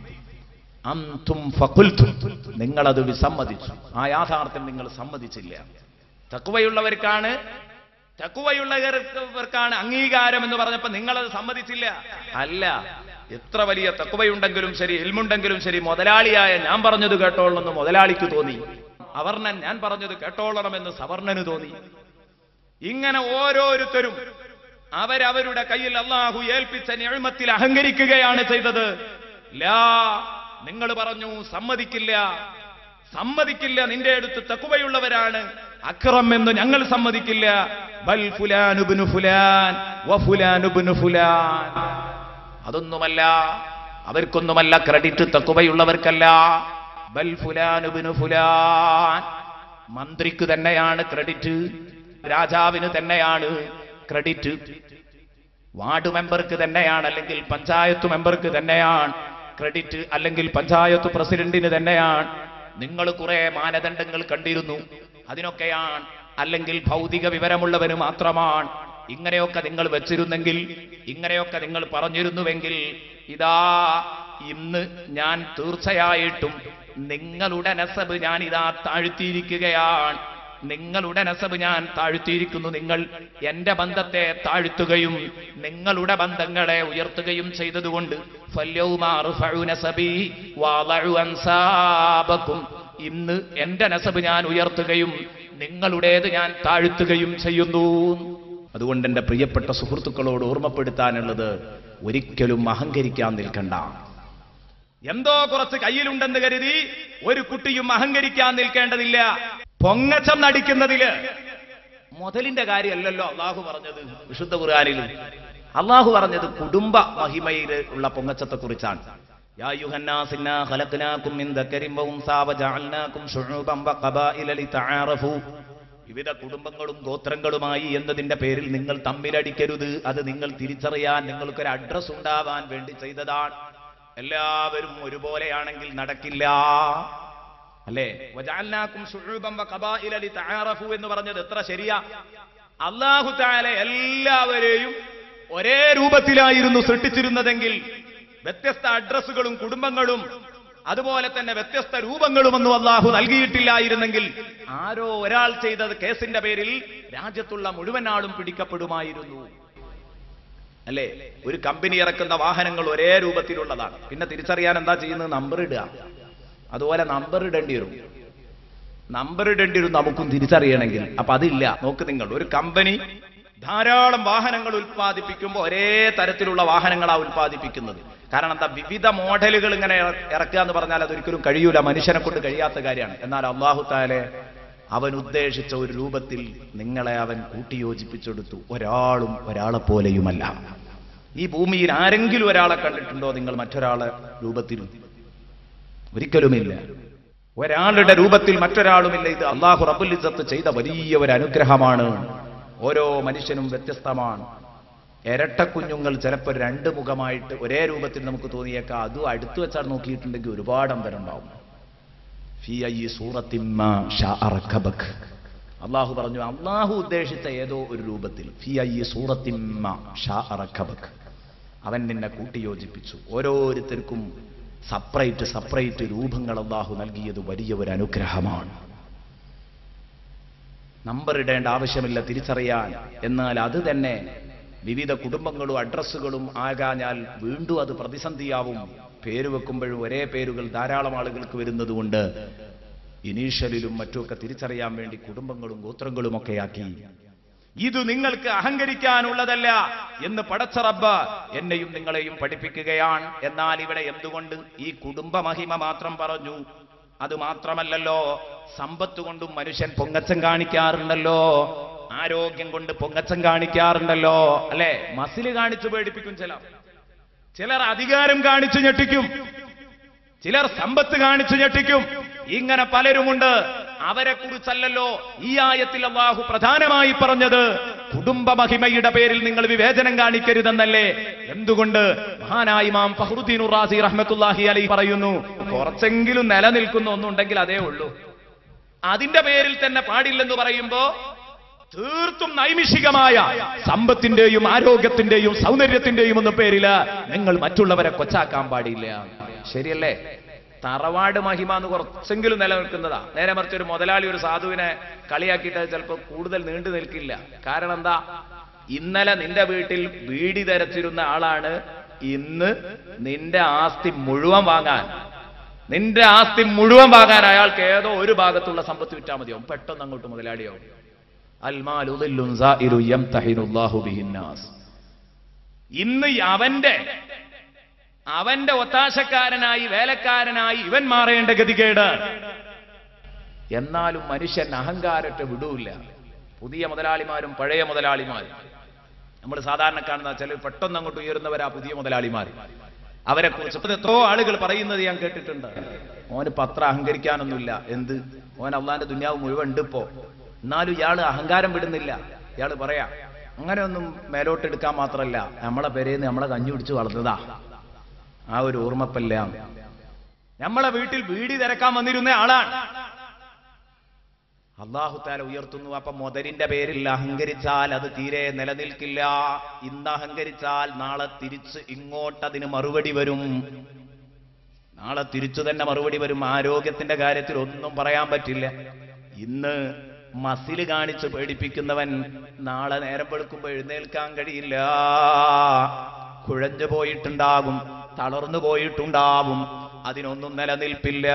അന്തും ഫഖുൽതും നിങ്ങളത് വിസമ്മതിച്ചു ആ യാഥാർത്ഥ്യം നിങ്ങൾ സമ്മതിച്ചില്ല തക്കുവയുള്ളവർക്കാണ് തക്കുവയുള്ളവർക്കാണ് അംഗീകാരം എന്ന് പറഞ്ഞപ്പോ നിങ്ങളത് സമ്മതിച്ചില്ല അല്ല എത്ര വലിയ തക്കുവയുണ്ടെങ്കിലും ശരി ഇൽമുണ്ടെങ്കിലും ശരി മുതലാളിയായ ഞാൻ പറഞ്ഞത് കേട്ടോളണമെന്ന് മുതലാളിക്ക് തോന്നി അവർണൻ ഞാൻ പറഞ്ഞത് കേട്ടോളണമെന്ന് സവർണന് തോന്നി ഇങ്ങനെ ഓരോരുത്തരും അവരവരുടെ കയ്യിൽ അള്ളാഹു ഏൽപ്പിച്ച നിഴമത്തിൽ അഹങ്കരിക്കുകയാണ് ചെയ്തത് ലാ നിങ്ങൾ പറഞ്ഞു സമ്മതിക്കില്ല സമ്മതിക്കില്ല നിന്റെ അടുത്ത് തക്കുവയുള്ളവരാണ് അക്രം എന്ന് ഞങ്ങൾ സമ്മതിക്കില്ല ബൽ ഫുലാനുബിനു ഫുലാൻ വ ഫുലാനുബിനു ഫുലാൻ അതൊന്നുമല്ല അവർക്കൊന്നുമല്ല ക്രെഡിറ്റ് തക്കുവയുള്ളവർക്കല്ല ബൽ ഫുലാനുബിനു ഫുലാൻ മന്ത്രിക്ക് തന്നെയാണ് ക്രെഡിറ്റ് രാജാവിന് തന്നെയാണ് ക്രെഡിറ്റ് വാർഡ് മെമ്പർക്ക് തന്നെയാണ് അല്ലെങ്കിൽ പഞ്ചായത്ത് മെമ്പർക്ക് തന്നെയാണ് ക്രെഡിറ്റ് അല്ലെങ്കിൽ പഞ്ചായത്ത് പ്രസിഡന്റിന് തന്നെയാണ് നിങ്ങൾ കുറെ മാനദണ്ഡങ്ങൾ കണ്ടിരുന്നു അതിനൊക്കെയാണ് അല്ലെങ്കിൽ ഭൗതിക വിവരമുള്ളവന് മാത്രമാണ് ഇങ്ങനെയൊക്കെ നിങ്ങൾ വെച്ചിരുന്നെങ്കിൽ ഇങ്ങനെയൊക്കെ നിങ്ങൾ പറഞ്ഞിരുന്നുവെങ്കിൽ ഇതാ ഇന്ന് ഞാൻ തീർച്ചയായിട്ടും നിങ്ങളുടെ നസബ് ഞാൻ ഇതാ താഴ്ത്തിയിരിക്കുകയാണ് നിങ്ങളുടെ നസബ് ഞാൻ താഴ്ത്തിയിരിക്കുന്നു നിങ്ങൾ എന്റെ ബന്ധത്തെ താഴ്ത്തുകയും നിങ്ങളുടെ ബന്ധങ്ങളെ ഉയർത്തുകയും ചെയ്തതുകൊണ്ട് ഇന്ന് എന്റെ നസബ് ഞാൻ ഉയർത്തുകയും നിങ്ങളുടേത് ഞാൻ താഴ്ത്തുകയും ചെയ്യുന്നു അതുകൊണ്ട് എന്റെ പ്രിയപ്പെട്ട സുഹൃത്തുക്കളോട് ഓർമ്മപ്പെടുത്താനുള്ളത് ഒരിക്കലും അഹങ്കരിക്കാൻ നിൽക്കണ്ട എന്തോ കുറച്ച് കയ്യിലുണ്ടെന്ന് കരുതി ഒരു കുട്ടിയും അഹങ്കരിക്കാൻ നിൽക്കേണ്ടതില്ല പൊങ്ങച്ചം നടിക്കുന്നതില് മുതലിന്റെ കാര്യമല്ലല്ലോ അള്ളാഹു പറഞ്ഞത് വിശുദ്ധ ഖുർആനിൽ അള്ളാഹു പറഞ്ഞത് കുടുംബ മഹിമയിൽ ഉള്ള പൊങ്ങച്ചത്തെ കുറിച്ചാണ് യാ അയ്യുഹന്നാസ് ഇന്നാ ഖലഖ്നാകും മിൻ ദക്കരിൻ വഉൻസാ വജഅൽനാകും ശുഊബൻ വഖബായില ലിതആറഫു വിവിധ കുടുംബങ്ങളും ഗോത്രങ്ങളുമായി എന്നതിന്റെ പേരിൽ നിങ്ങൾ തമ്മിലടിക്കരുത് അത് നിങ്ങൾ തിരിച്ചറിയാൻ നിങ്ങൾക്കൊരു അഡ്രസ് ഉണ്ടാവാൻ വേണ്ടി ചെയ്തതാണ് എല്ലാവരും ഒരുപോലെയാണെങ്കിൽ നടക്കില്ല അല്ലേ വജഅൽനാകും ശുഊബൻ വഖബായില ലിതആറഫു എന്ന് പറഞ്ഞത് എത്ര ശരിയാ അല്ലാഹു തആല എല്ലാവരെയും ഒരേ രൂപത്തിലായിരുന്നു സൃഷ്ടിച്ചിരുന്നതെങ്കിൽ വ്യത്യസ്ത അഡ്രസ്സുകളും കുടുംബങ്ങളും അതുപോലെ തന്നെ വ്യത്യസ്ത രൂപങ്ങളുമൊന്നും അള്ളാഹു നൽകിയിട്ടില്ലായിരുന്നെങ്കിൽ ആരോ ഒരാൾ ചെയ്ത കേസിന്റെ പേരിൽ രാജ്യത്തുള്ള മുഴുവൻ ആളും പിടിക്കപ്പെടുമായിരുന്നു അല്ലേ ഒരു കമ്പനി ഇറക്കുന്ന വാഹനങ്ങൾ ഒരേ രൂപത്തിലുള്ളതാണ് പിന്നെ തിരിച്ചറിയാൻ എന്താ ചെയ്യുന്നത് നമ്പർ ഇടുക അതുപോലെ നമ്പർ ഇടേണ്ടി വരും നമ്പർ ഇടേണ്ടി വരും നമുക്കും തിരിച്ചറിയണമെങ്കിൽ അപ്പൊ അതില്ല നോക്ക് നിങ്ങൾ ഒരു കമ്പനി ധാരാളം വാഹനങ്ങൾ ഉൽപ്പാദിപ്പിക്കുമ്പോൾ ഒരേ തരത്തിലുള്ള വാഹനങ്ങളാണ് ഉൽപ്പാദിപ്പിക്കുന്നത് കാരണം എന്താ വിവിധ മോഡലുകൾ ഇങ്ങനെ ഇറ- ഇറക്കുക എന്ന് പറഞ്ഞാൽ അതൊരിക്കലും കഴിയൂല മനുഷ്യനെ കൊണ്ട് കഴിയാത്ത കാര്യമാണ് എന്നാൽ അള്ളാഹു താലെ അവൻ ഉദ്ദേശിച്ച ഒരു രൂപത്തിൽ നിങ്ങളെ അവൻ കൂട്ടിയോജിപ്പിച്ചെടുത്തു ഒരാളും ഒരാളെ പോലെയുമല്ല ഈ ഭൂമിയിൽ ആരെങ്കിലും ഒരാളെ കണ്ടിട്ടുണ്ടോ നിങ്ങൾ മറ്റൊരാളെ രൂപത്തിൽ ഒരിക്കലുമില്ല ഒരാളുടെ രൂപത്തിൽ മറ്റൊരാളുമില്ല ഇത് അള്ളാഹു റബുൽ ഇസ്സത്ത് ചെയ്ത വലിയ ഒരു അനുഗ്രഹമാണ് ഓരോ മനുഷ്യനും വ്യത്യസ്തമാണ് ഇരട്ടക്കുഞ്ഞുങ്ങൾ ചിലപ്പോൾ രണ്ട് മുഖമായിട്ട് ഒരേ രൂപത്തിൽ നമുക്ക് തോന്നിയേക്കാം അതും അടുത്ത് വെച്ചാൽ നോക്കിയിട്ടുണ്ടെങ്കിൽ ഒരുപാട് അന്തരം ഉണ്ടാവും ഫി അയ്യി സൂറത്തിമ്മ ഷാഅ റക്കബക്. അള്ളാഹു പറഞ്ഞു അള്ളാഹു ഉദ്ദേശിച്ച ഏതോ ഒരു രൂപത്തിൽ ഫി അയ്യി സൂറത്തിമ്മ ഷാഅ റക്കബക്. അവൻ നിന്നെ കൂട്ടിയോജിപ്പിച്ചു ഓരോരുത്തർക്കും സപ്പറേറ്റ് സപ്പറേറ്റ് രൂപങ്ങൾ അള്ളാഹു നൽകിയത് വലിയ ഒരു അനുഗ്രഹമാണ് നമ്പർ ഇടേണ്ട ആവശ്യമില്ല തിരിച്ചറിയാൻ എന്നാൽ അത് തന്നെ വിവിധ കുടുംബങ്ങളും അഡ്രസ്സുകളും ആകാഞ്ഞാൽ വീണ്ടും അത് പ്രതിസന്ധിയാവും പേര് വെക്കുമ്പോഴും ഒരേ പേരുകൾ ധാരാളം ആളുകൾക്ക് വരുന്നത് കൊണ്ട് ഇനീഷ്യലിലും മറ്റുമൊക്കെ തിരിച്ചറിയാൻ വേണ്ടി കുടുംബങ്ങളും ഗോത്രങ്ങളും ഒക്കെ ആക്കി ഇത് നിങ്ങൾക്ക് അഹങ്കരിക്കാനുള്ളതല്ല എന്ന് പടച്ച റബ്ബ് എന്നെയും നിങ്ങളെയും പഠിപ്പിക്കുകയാണ് എന്നാൽ ഇവിടെ എന്തുകൊണ്ട് ഈ കുടുംബ മഹിമ മാത്രം പറഞ്ഞു അത് മാത്രമല്ലല്ലോ സമ്പത്ത് കൊണ്ടും മനുഷ്യൻ പൊങ്ങച്ചം കാണിക്കാറുണ്ടല്ലോ ആരോഗ്യം കൊണ്ട് പൊങ്ങച്ചം കാണിക്കാറുണ്ടല്ലോ അല്ലെ മസില് കാണിച്ചു പേടിപ്പിക്കും ചിലർ ചിലർ അധികാരം കാണിച്ചു ഞെട്ടിക്കും ചിലർ സമ്പത്ത് കാണിച്ചു ഞെട്ടിക്കും ഇങ്ങനെ പലരുമുണ്ട് അവരെ കുറിച്ചല്ലല്ലോ ഈ ആയത്തിൽ അള്ളാഹു പ്രധാനമായി പറഞ്ഞത് കുടുംബ മഹിമയുടെ പേരിൽ നിങ്ങൾ വിവേചനം കാണിക്കരുതെന്നല്ലേ എന്തുകൊണ്ട് മഹാനായി മാം ഫഹ്റുദ്ദീൻ റാസി റഹ്മത്തുല്ലാഹി അലൈ പറയുന്നു കുറച്ചെങ്കിലും നിലനിൽക്കുന്ന ഒന്നുണ്ടെങ്കിൽ അതേ ഉള്ളൂ അതിന്റെ പേരിൽ തന്നെ പാടില്ലെന്ന് പറയുമ്പോ തീർത്തും നൈമിഷികമായ സമ്പത്തിന്റെയും ആരോഗ്യത്തിന്റെയും സൗന്ദര്യത്തിന്റെയും ഒന്നും പേരില് നിങ്ങൾ മറ്റുള്ളവരെ കൊച്ചാക്കാൻ പാടില്ല ശരിയല്ലേ തറവാട് മഹിമ എന്ന് കുറച്ചെങ്കിലും നിലനിൽക്കുന്നതാ നേരെ മറിച്ച് ഒരു മുതലാളി ഒരു സാധുവിനെ കളിയാക്കിയിട്ട് അത് ചിലപ്പോൾ കൂടുതൽ നീണ്ടു നിൽക്കില്ല കാരണം എന്താ ഇന്നലെ നിന്റെ വീട്ടിൽ വീടി തരച്ചിരുന്ന ആളാണ് ഇന്ന് നിന്റെ ആസ്തി മുഴുവൻ വാങ്ങാൻ നിന്റെ ആസ്തി മുഴുവൻ വാങ്ങാൻ അയാൾക്ക് ഏതോ ഒരു ഭാഗത്തുള്ള സമ്പത്ത് വിറ്റാൽ മതിയാവും പെട്ടെന്ന് അങ്ങോട്ട് മുതലാളിയാവും അൽമാലു ദില്ലുൻ സായിറു യംതഹിനുല്ലാഹു ബിഹിന്നാസ്. ഇന്ന് അവന്റെ അവന്റെ ഒത്താശക്കാരനായി വേലക്കാരനായി ഇവൻ മാറേണ്ട ഗതികേട് എന്നാലും മനുഷ്യൻ അഹങ്കാരത്തെ വിടൂല്ല പുതിയ മുതലാളിമാരും പഴയ മുതലാളിമാരും നമ്മൾ സാധാരണ കാണുന്ന ചില പെട്ടെന്ന് അങ്ങോട്ട് ഉയരുന്നവരാ പുതിയ മുതലാളിമാർ അവരെ കുറിച്ച് ഇപ്പൊ എത്രയോ ആളുകൾ പറയുന്നത് ഞാൻ കേട്ടിട്ടുണ്ട് ഓന് പത്ര അഹങ്കരിക്കാനൊന്നുമില്ല എന്ത് ഓൻ അള്ളാന്റെ ദുന്യാവ് മുഴുവൻ ഉണ്ട് ഇപ്പോ എന്നാലും ഇയാള് അഹങ്കാരം വിടുന്നില്ല ഇയാള് പറയാ അങ്ങനെ ഒന്നും മേലോട്ടെടുക്കാൻ മാത്രമല്ല നമ്മളെ പേരേന്ന് നമ്മളെ കഞ്ഞി പിടിച്ച് വളർന്നതാ ആ ഒരു ഓർമ്മപ്പല്ല നമ്മളെ വീട്ടിൽ വീടി തിരക്കാൻ വന്നിരുന്ന ആളാണ് അള്ളാഹുത്താല ഉയർത്തുന്നു അപ്പൊ മുതലിന്റെ പേരിൽ അഹങ്കരിച്ചാൽ അത് തീരെ നിലനിൽക്കില്ല ഇന്ന് അഹങ്കരിച്ചാൽ നാളെ തിരിച്ച് ഇങ്ങോട്ടതിന് മറുപടി വരും നാളെ തിരിച്ചു തന്നെ മറുപടി വരും ആരോഗ്യത്തിന്റെ കാര്യത്തിൽ ഒന്നും പറയാൻ പറ്റില്ല ഇന്ന് മസില് കാണിച്ച് പേടിപ്പിക്കുന്നവൻ നാളെ നേരം വെളുക്കുമ്പോ എഴുന്നേൽക്കാൻ കഴിയില്ല കുഴഞ്ഞു പോയിട്ടുണ്ടാകും തളർന്നു പോയിട്ടുണ്ടാവും അതിനൊന്നും നിലനിൽപ്പില്ല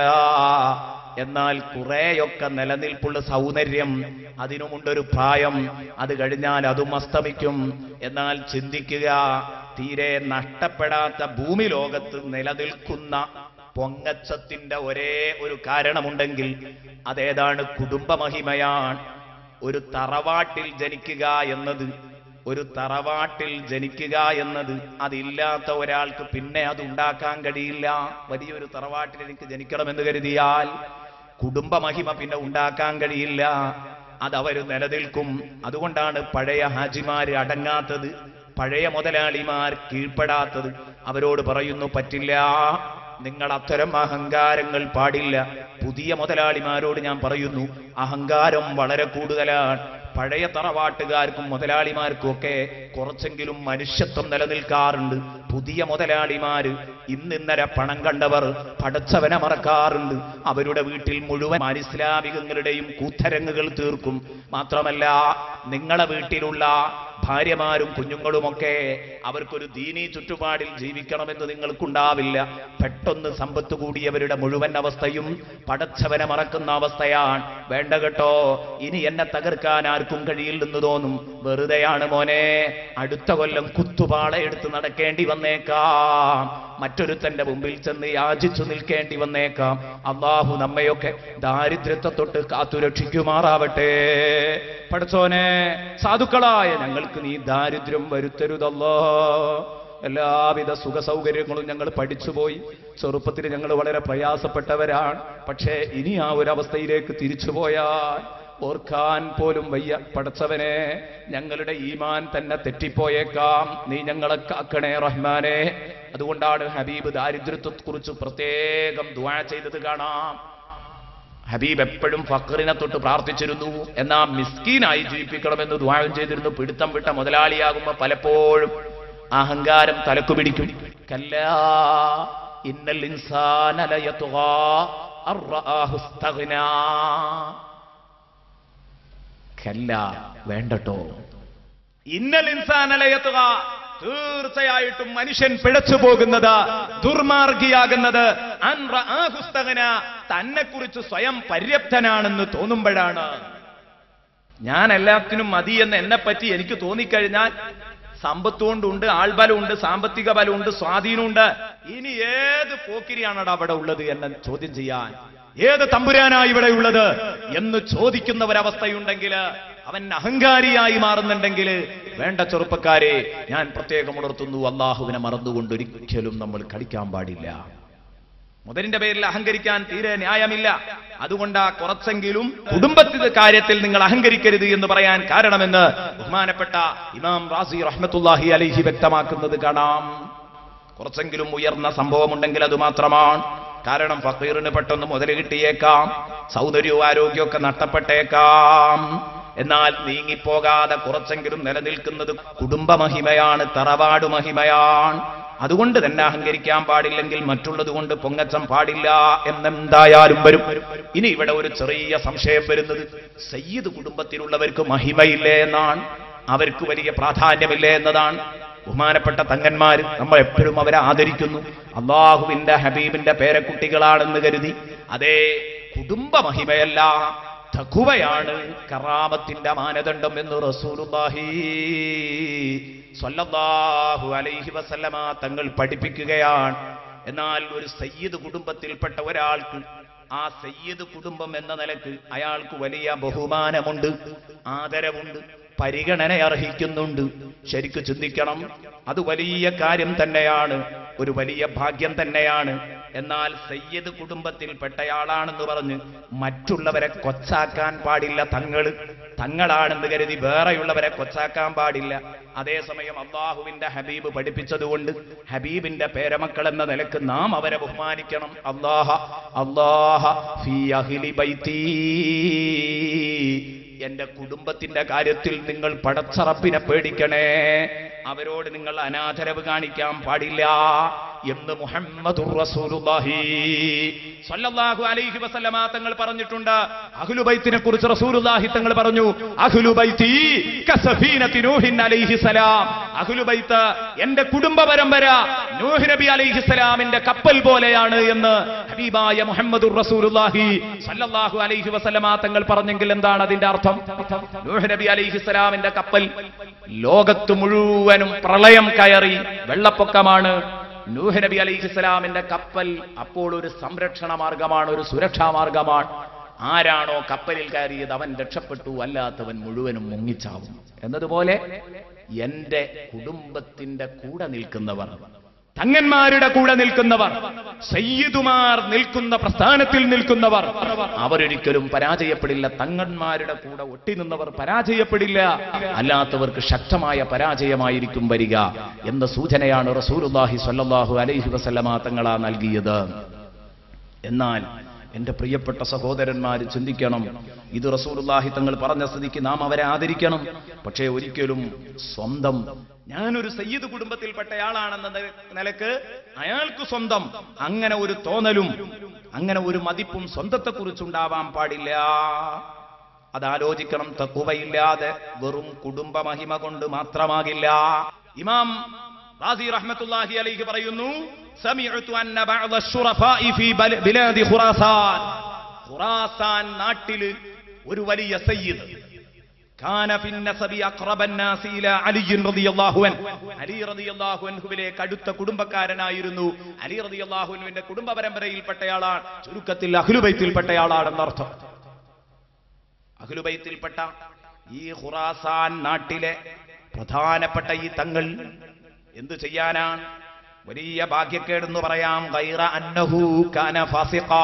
എന്നാൽ കുറെയൊക്കെ നിലനിൽപ്പുള്ള സൗന്ദര്യം അതിനുമുണ്ടൊരു പ്രായം അത് കഴിഞ്ഞാൽ അതും അസ്തമിക്കും എന്നാൽ ചിന്തിക്കുക തീരെ നഷ്ടപ്പെടാത്ത ഭൂമി ലോകത്ത് നിലനിൽക്കുന്ന പൊങ്ങച്ചത്തിന്റെ ഒരേ ഒരു കാരണമുണ്ടെങ്കിൽ അതേതാണ് കുടുംബമഹിമയാണ് ഒരു തറവാട്ടിൽ ജനിക്കുക എന്നത് ഒരു തറവാട്ടിൽ ജനിക്കുക എന്നത് അതില്ലാത്ത ഒരാൾക്ക് പിന്നെ അത് ഉണ്ടാക്കാൻ കഴിയില്ല വലിയൊരു തറവാട്ടിൽ എനിക്ക് ജനിക്കണമെന്ന് കരുതിയാൽ കുടുംബമഹിമ പിന്നെ ഉണ്ടാക്കാൻ കഴിയില്ല അതവർ നിലനിൽക്കും അതുകൊണ്ടാണ് പഴയ ഹാജിമാര് അടങ്ങാത്തത് പഴയ മുതലാളിമാർ കീഴ്പ്പെടാത്തത് അവരോട് പറയുന്നു പറ്റില്ല നിങ്ങൾ അത്തരം അഹങ്കാരങ്ങൾ പാടില്ല പുതിയ മുതലാളിമാരോട് ഞാൻ പറയുന്നു അഹങ്കാരം വളരെ കൂടുതലാണ് പഴയ തറവാട്ടുകാർക്കും മുതലാളിമാർക്കും ഒക്കെ കുറച്ചെങ്കിലും മനുഷ്യത്വം നിലനിൽക്കാറുണ്ട് പുതിയ മുതലാളിമാര് ഇന്നിന്നരെ പണം കണ്ടവർ പടച്ചവനെ മറക്കാറുണ്ട് അവരുടെ വീട്ടിൽ മുഴുവൻ അനിസ്ലാമികങ്ങളുടെയും കൂത്തരങ്ങുകൾ തീർക്കും മാത്രമല്ല നിങ്ങളെ വീട്ടിലുള്ള ഭാര്യമാരും കുഞ്ഞുങ്ങളുമൊക്കെ അവർക്കൊരു ദീനീ ചുറ്റുപാടിൽ ജീവിക്കണമെന്ന് നിങ്ങൾക്കുണ്ടാവില്ല പെട്ടെന്ന് സമ്പത്ത് കൂടിയവരുടെ മുഴുവൻ അവസ്ഥയും പടച്ചവനെ മറക്കുന്ന അവസ്ഥയാണ് വേണ്ട കേട്ടോ ഇനി എന്നെ തകർക്കാൻ ആർക്കും കഴിയില്ലെന്ന് തോന്നും വെറുതെയാണ് മോനെ അടുത്ത കൊല്ലം കുത്തുപാള എടുത്ത് നടക്കേണ്ടി വന്നേക്കാം മറ്റൊരുത്തന്റെ മുമ്പിൽ ചെന്ന് യാചിച്ചു നിൽക്കേണ്ടി വന്നേക്കാം അള്ളാഹു നമ്മയൊക്കെ ദാരിദ്ര്യത്തെ തൊട്ട് കാത്തുരക്ഷിക്കുമാറാവട്ടെ പഠിച്ചോനെ സാധുക്കളായ ഞങ്ങൾക്ക് നീ ദാരിദ്ര്യം വരുത്തരുതല്ലോ എല്ലാവിധ സുഖ സൗകര്യങ്ങളും ഞങ്ങൾ പഠിച്ചുപോയി ചെറുപ്പത്തിൽ ഞങ്ങൾ വളരെ പ്രയാസപ്പെട്ടവരാണ് പക്ഷേ ഇനി ആ ഒരു അവസ്ഥയിലേക്ക് തിരിച്ചുപോയാൽ ഓർക്കാൻ പോലും വയ്യ പടച്ചവനെ ഞങ്ങളുടെ ഈമാൻ തന്നെ തെറ്റിപ്പോയേക്കാം നീ ഞങ്ങളെ കാക്കണേ റഹ്മാനെ അതുകൊണ്ടാണ് ഹബീബ് ദാരിദ്ര്യത്തെ കുറിച്ച് പ്രത്യേകം ദുആ ചെയ്തത് കാണാം ഹബീബ് എപ്പോഴും ഫക്കറിനെ തൊട്ട് പ്രാർത്ഥിച്ചിരുന്നു എന്നാ മിസ്കീനായി ജീവിപ്പിക്കണമെന്ന് ദ്വാരം ചെയ്തിരുന്നു പിടുത്തം വിട്ട മുതലാളിയാകുമ്പോ പലപ്പോഴും അഹങ്കാരം തലക്കു പിടിക്കും കല്ലാ ഇന്നൽ ഇൻസാന ലയത്ഗാ അർ റആഹു ഇസ്തഗ്നാ. കല്ല വേണ്ടട്ടോ ഇന്നൽ ഇൻസാനലയത്തുക തീർച്ചയായിട്ടും മനുഷ്യൻ പിഴച്ചു പോകുന്നത് ദുർമാർഗിയാകുന്നത് തന്നെ കുറിച്ച് സ്വയം പര്യാപ്തനാണെന്ന് തോന്നുമ്പോഴാണ് ഞാൻ എല്ലാത്തിനും മതി എന്ന് എന്നെ പറ്റി എനിക്ക് തോന്നിക്കഴിഞ്ഞാൽ സമ്പത്തുകൊണ്ടുണ്ട് ആൾബലമുണ്ട് സാമ്പത്തിക ബലമുണ്ട് സ്വാധീനമുണ്ട് ഇനി ഏത് പോക്കിരിയാണടാ അവിടെ ഉള്ളത് എന്നെ ചോദ്യം ചെയ്യാൻ ഏത് തമ്പുരാനായി ഇവിടെ ഉള്ളത് എന്ന് ചോദിക്കുന്ന ഒരവസ്ഥയുണ്ടെങ്കിൽ അവൻ അഹങ്കാരിയായി മാറുന്നുണ്ടെങ്കിൽ വേണ്ട ചെറുപ്പക്കാരെ ഞാൻ പ്രത്യേകം ഉണർത്തുന്നു അള്ളാഹുവിനെ മറന്നുകൊണ്ട് ഒരിക്കലും നമ്മൾ കളിക്കാൻ പാടില്ല മുതലിന്റെ പേരിൽ അഹങ്കരിക്കാൻ തീരെ ന്യായമില്ല അതുകൊണ്ട് ആ കുറച്ചെങ്കിലും കുടുംബത്തിന്റെ കാര്യത്തിൽ നിങ്ങൾ അഹങ്കരിക്കരുത് എന്ന് പറയാൻ കാരണമെന്ന് ബഹുമാനപ്പെട്ട ഇമാം റാസി റഹ്മത്തുല്ലാഹി അലൈഹി വ്യക്തമാക്കുന്നത് കാണാം കുറച്ചെങ്കിലും ഉയർന്ന സംഭവമുണ്ടെങ്കിൽ അത് മാത്രമാണ് കാരണം ഫക്കീറിന് പെട്ടെന്ന് മുതൽ കിട്ടിയേക്കാം സൗന്ദര്യവും ആരോഗ്യമൊക്കെ നഷ്ടപ്പെട്ടേക്കാം എന്നാൽ നീങ്ങിപ്പോകാതെ കുറച്ചെങ്കിലും നിലനിൽക്കുന്നത് കുടുംബ മഹിമയാണ് തറവാട് മഹിമയാണ് അതുകൊണ്ട് തന്നെ അഹങ്കരിക്കാൻ പാടില്ലെങ്കിൽ മറ്റുള്ളത് കൊണ്ട് പൊങ്ങച്ചം പാടില്ല എന്നെന്തായാലും വരും ഇനി ഇവിടെ ഒരു ചെറിയ സംശയം വരുന്നത് സയ്യിദ് കുടുംബത്തിലുള്ളവർക്ക് മഹിമയില്ലേ എന്നാണ് അവർക്ക് വലിയ പ്രാധാന്യമില്ലേ എന്നതാണ് ബഹുമാനപ്പെട്ട തങ്ങന്മാർ നമ്മൾ എപ്പോഴും അവരെ ആദരിക്കുന്നു അള്ളാഹുവിന്റെ ഹബീബിന്റെ പേരക്കുട്ടികളാണെന്ന് കരുതി അതേ കുടുംബ മഹിമയല്ല തഖുവയാണ് കറാമത്തിന്റെ മാനദണ്ഡം എന്ന് റസൂലുള്ളാഹി സ്വല്ലല്ലാഹു അലൈഹി വസല്ലമ തങ്ങൾ പഠിപ്പിക്കുകയാണ് എന്നാൽ ഒരു സയ്യിദ് കുടുംബത്തിൽപ്പെട്ട ഒരാൾക്ക് ആ സയ്യിദ് കുടുംബം എന്ന നിലക്ക് അയാൾക്ക് വലിയ ബഹുമാനമുണ്ട് ആദരവുണ്ട് പരിഗണന അർഹിക്കുന്നുണ്ട് ശരിക്കു ചിന്തിക്കണം അത് വലിയ കാര്യം തന്നെയാണ് ഒരു വലിയ ഭാഗ്യം തന്നെയാണ് എന്നാൽ സയ്യദ് കുടുംബത്തിൽപ്പെട്ടയാളാണെന്ന് പറഞ്ഞ് മറ്റുള്ളവരെ കൊച്ചാക്കാൻ പാടില്ല തങ്ങള് തങ്ങളാണെന്ന് കരുതി വേറെയുള്ളവരെ കൊച്ചാക്കാൻ പാടില്ല അതേസമയം അള്ളാഹുവിന്റെ ഹബീബ് പഠിപ്പിച്ചതുകൊണ്ട് ഹബീബിന്റെ പേരമക്കൾ എന്ന നിലക്ക് നാം അവരെ ബഹുമാനിക്കണം അള്ളാഹ അള്ളാഹ ഫീ അഹ്ലി ബൈത്തീ എന്റെ കുടുംബത്തിന്റെ കാര്യത്തിൽ നിങ്ങൾ പടച്ചറപ്പിനെ പേടിക്കണേ അവരോട് നിങ്ങൾ അനാദരവ് കാണിക്കാൻ പാടില്ല എന്ന് മുഹമ്മദുർ റസൂലുള്ളാഹി സ്വല്ലല്ലാഹു അലൈഹി വസല്ലമ തങ്ങൾ പറഞ്ഞിട്ടുണ്ട് അഹ്ലുബൈത്തിനെ കുറിച്ച് റസൂലുള്ളാഹി തങ്ങൾ പറഞ്ഞു അഹ്ലുബൈത്തി കസഫീനത്തി നൂഹിൻ അലൈഹി സലാം അഹ്ലുബൈത്ത് എന്റെ കുടുംബ പരമ്പര നൂഹ് നബി അലൈഹി സലാമിന്റെ കപ്പൽ പോലെയാണ് എന്ന് ഹബീബായ മുഹമ്മദുർ റസൂലുള്ളാഹി സ്വല്ലല്ലാഹു അലൈഹി വസല്ലമ തങ്ങൾ പറഞ്ഞെങ്കിൽ എന്താണ് അതിന്റെ അർത്ഥം നൂഹ് നബി അലൈഹി സലാമിന്റെ കപ്പൽ ലോകത്ത് മുഴുവനും പ്രളയം കയറി വെള്ളപ്പൊക്കമാണ് നൂഹ് നബി അലൈഹി സ്വലാമിന്റെ കപ്പൽ അപ്പോൾ ഒരു സംരക്ഷണ മാർഗമാണ് ഒരു സുരക്ഷാ മാർഗമാണ് ആരാണോ കപ്പലിൽ കയറിയത് അവൻ രക്ഷപ്പെട്ടു അല്ലാത്തവൻ മുഴുവനും മുങ്ങിച്ചാവും എന്നതുപോലെ എന്റെ കുടുംബത്തിന്റെ കൂടെ നിൽക്കുന്നവർ തങ്ങന്മാരുടെ കൂടെ നിൽക്കുന്നവർ സയ്യിദുമാർ നിൽക്കുന്ന പ്രസ്ഥാനത്തിൽ നിൽക്കുന്നവർ അവരൊരിക്കലും പരാജയപ്പെടില്ല തങ്ങന്മാരുടെ കൂടെ ഒട്ടി നിന്നവർ പരാജയപ്പെടില്ല അല്ലാത്തവർക്ക് ശക്തമായ പരാജയമായിരിക്കും വരിക എന്ന സൂചനയാണ് റസൂലുള്ളാഹി സ്വല്ലല്ലാഹു അലൈഹി വസല്ലമ തങ്ങളാ നൽകിയത് എന്നാൽ എന്റെ പ്രിയപ്പെട്ട സഹോദരന്മാർ ചിന്തിക്കണം ഇത് റസൂലുള്ളാഹി തങ്ങൾ പറഞ്ഞ സ്ഥിതിക്ക് നാം അവരെ ആദരിക്കണം പക്ഷേ ഒരിക്കലും സ്വന്തം ഞാനൊരു സയ്യിദ് കുടുംബത്തിൽപ്പെട്ടയാളാണെന്ന നി- നിലക്ക് അയാൾക്ക് സ്വന്തം അങ്ങനെ ഒരു തോന്നലും അങ്ങനെ ഒരു മതിപ്പും സ്വന്തത്തെക്കുറിച്ചുണ്ടാവാൻ പാടില്ല അതാലോചിക്കണം തക്കുവയില്ലാതെ വെറും കുടുംബ മഹിമ കൊണ്ട് മാത്രമാകില്ല ഇമാം റാസി റഹ്മത്തുള്ളാഹി അലൈഹി പറയുന്നു സമിഅതു അന്ന ബഅദ ശുറഫാഇ ഫീ ബല- ബിലാദി ഖുറാസാൻ ഖുറാസാൻ നാട്ടില് ഒരു വലിയ സയ്യിദ് കാന ഫിൻ നസബി അഖ്റബൻ നാസി ഇലാ അലി റളിയല്ലാഹു അൻ അലി റളിയല്ലാഹു അൻഹുവിലേക്ക് അടുത്ത കുടുംബക്കാരനായിരുന്നു അലി റളിയല്ലാഹു അൻഹുവിന്റെ കുടുംബ പരമ്പരയിൽപ്പെട്ടയാളാണ് ചുരുക്കത്തിൽ അഹ്ലുബൈത്തിൽപ്പെട്ടയാളാണെന്നർത്ഥം അഖിലുബൈത്തിൽപ്പെട്ട ഈ ഖുറാസാൻ നാട്ടിലെ പ്രധാനപ്പെട്ട ഈ തങ്ങൾ എന്തു ചെയ്യാനാണ് വലിയ ഭാഗ്യക്കേടെന്ന് പറയാം ഗൈറ അന്നഹു കാന ഫാസിഖാ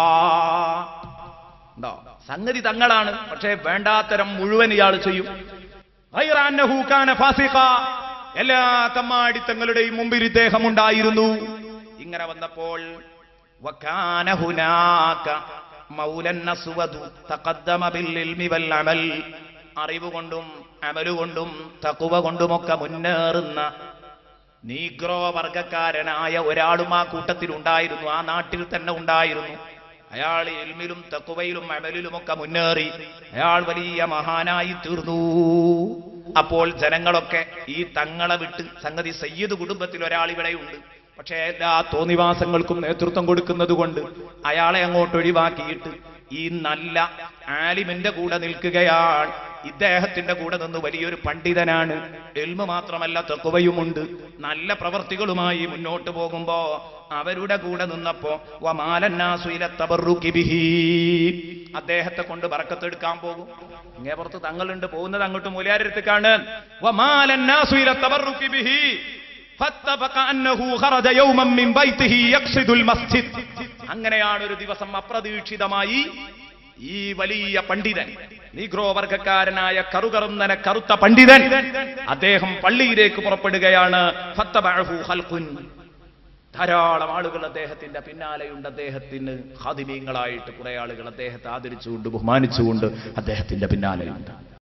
ഉണ്ടോ സംഗതി തങ്ങളാണ് പക്ഷേ വേണ്ടാത്തരം മുഴുവൻ ഇയാൾ ചെയ്യും ഗൈറ അന്നഹു കാന ഫാസിഖാ എല്ലാ തമ്മാടിത്തങ്ങളുടെയും മുമ്പിൽ ഇദ്ദേഹം ഉണ്ടായിരുന്നു ഇങ്ങനെ വന്നപ്പോൾ وكان هناك مولى النسود تقدم بالعلم والعمل അറിവ് കൊണ്ടും അമലുകൊണ്ടും തക്കുവ കൊണ്ടുമൊക്കെ മുന്നേറുന്ന നീഗ്രോ വർഗക്കാരനായ ഒരാളും ആ കൂട്ടത്തിൽ ഉണ്ടായിരുന്നു ആ നാട്ടിൽ തന്നെ ഉണ്ടായിരുന്നു അയാൾ എൽമിലും തക്കുവയിലും അമലിലുമൊക്കെ മുന്നേറി അയാൾ വലിയ മഹാനായി തീർന്നു അപ്പോൾ ജനങ്ങളൊക്കെ ഈ തങ്ങളെ വിട്ട് സംഗതി സയ്യിദ് കുടുംബത്തിൽ ഒരാൾ ഇവിടെയുണ്ട് പക്ഷേ എല്ലാ തോന്നിവാസങ്ങൾക്കും നേതൃത്വം കൊടുക്കുന്നത് കൊണ്ട് അയാളെ അങ്ങോട്ട് ഒഴിവാക്കിയിട്ട് ഈ നല്ല ആലിമിന്റെ കൂടെ നിൽക്കുകയാണ് ഇദ്ദേഹത്തിന്റെ കൂടെ നിന്ന് വലിയൊരു പണ്ഡിതനാണ് എൽമ മാത്രമല്ല തെക്കുവയുമുണ്ട് നല്ല പ്രവർത്തികളുമായി മുന്നോട്ട് പോകുമ്പോ അവരുടെ കൂടെ നിന്നപ്പോ വമാലന്നാസുയിലത്തബറുക്കി ബിഹി അദ്ദേഹത്തെ കൊണ്ട് ബറക്കത്തെടുക്കാൻ പോകും ഇങ്ങേ പുറത്ത് തങ്ങളുണ്ട് പോകുന്നത് അങ്ങോട്ട് മൂലാരത്തേക്കാണ് വമാലന്നാസുയിലത്തബറുക്കി ബിഹി فاتفق أنه خرج يوما من بيته يقصد المسجد അങ്ങനെയാണ് ഒരു ദിവസം അപ്രതീക്ഷിതമായി ഈ വലിയ പണ്ഡിതൻ നീഗ്രോ വർഗക്കാരനായ കറുകറുന്നന കറുത്ത പണ്ഡിതൻ അദ്ദേഹം പള്ളിയിലേക്ക് പുറപ്പെടുകയാണ് ഫത്തബഅഹു ഖൽഖുൻ. ധാരാളം ആളുകൾ അദ്ദേഹത്തിന്റെ പിന്നാലെയുണ്ട് അദ്ദേഹത്തിന് ഹാദിമീങ്ങളായിട്ട് കുറെ ആളുകൾ അദ്ദേഹത്തെ ആദരിച്ചുകൊണ്ട് ബഹുമാനിച്ചുകൊണ്ട് അദ്ദേഹത്തിന്റെ പിന്നാലെയുണ്ട്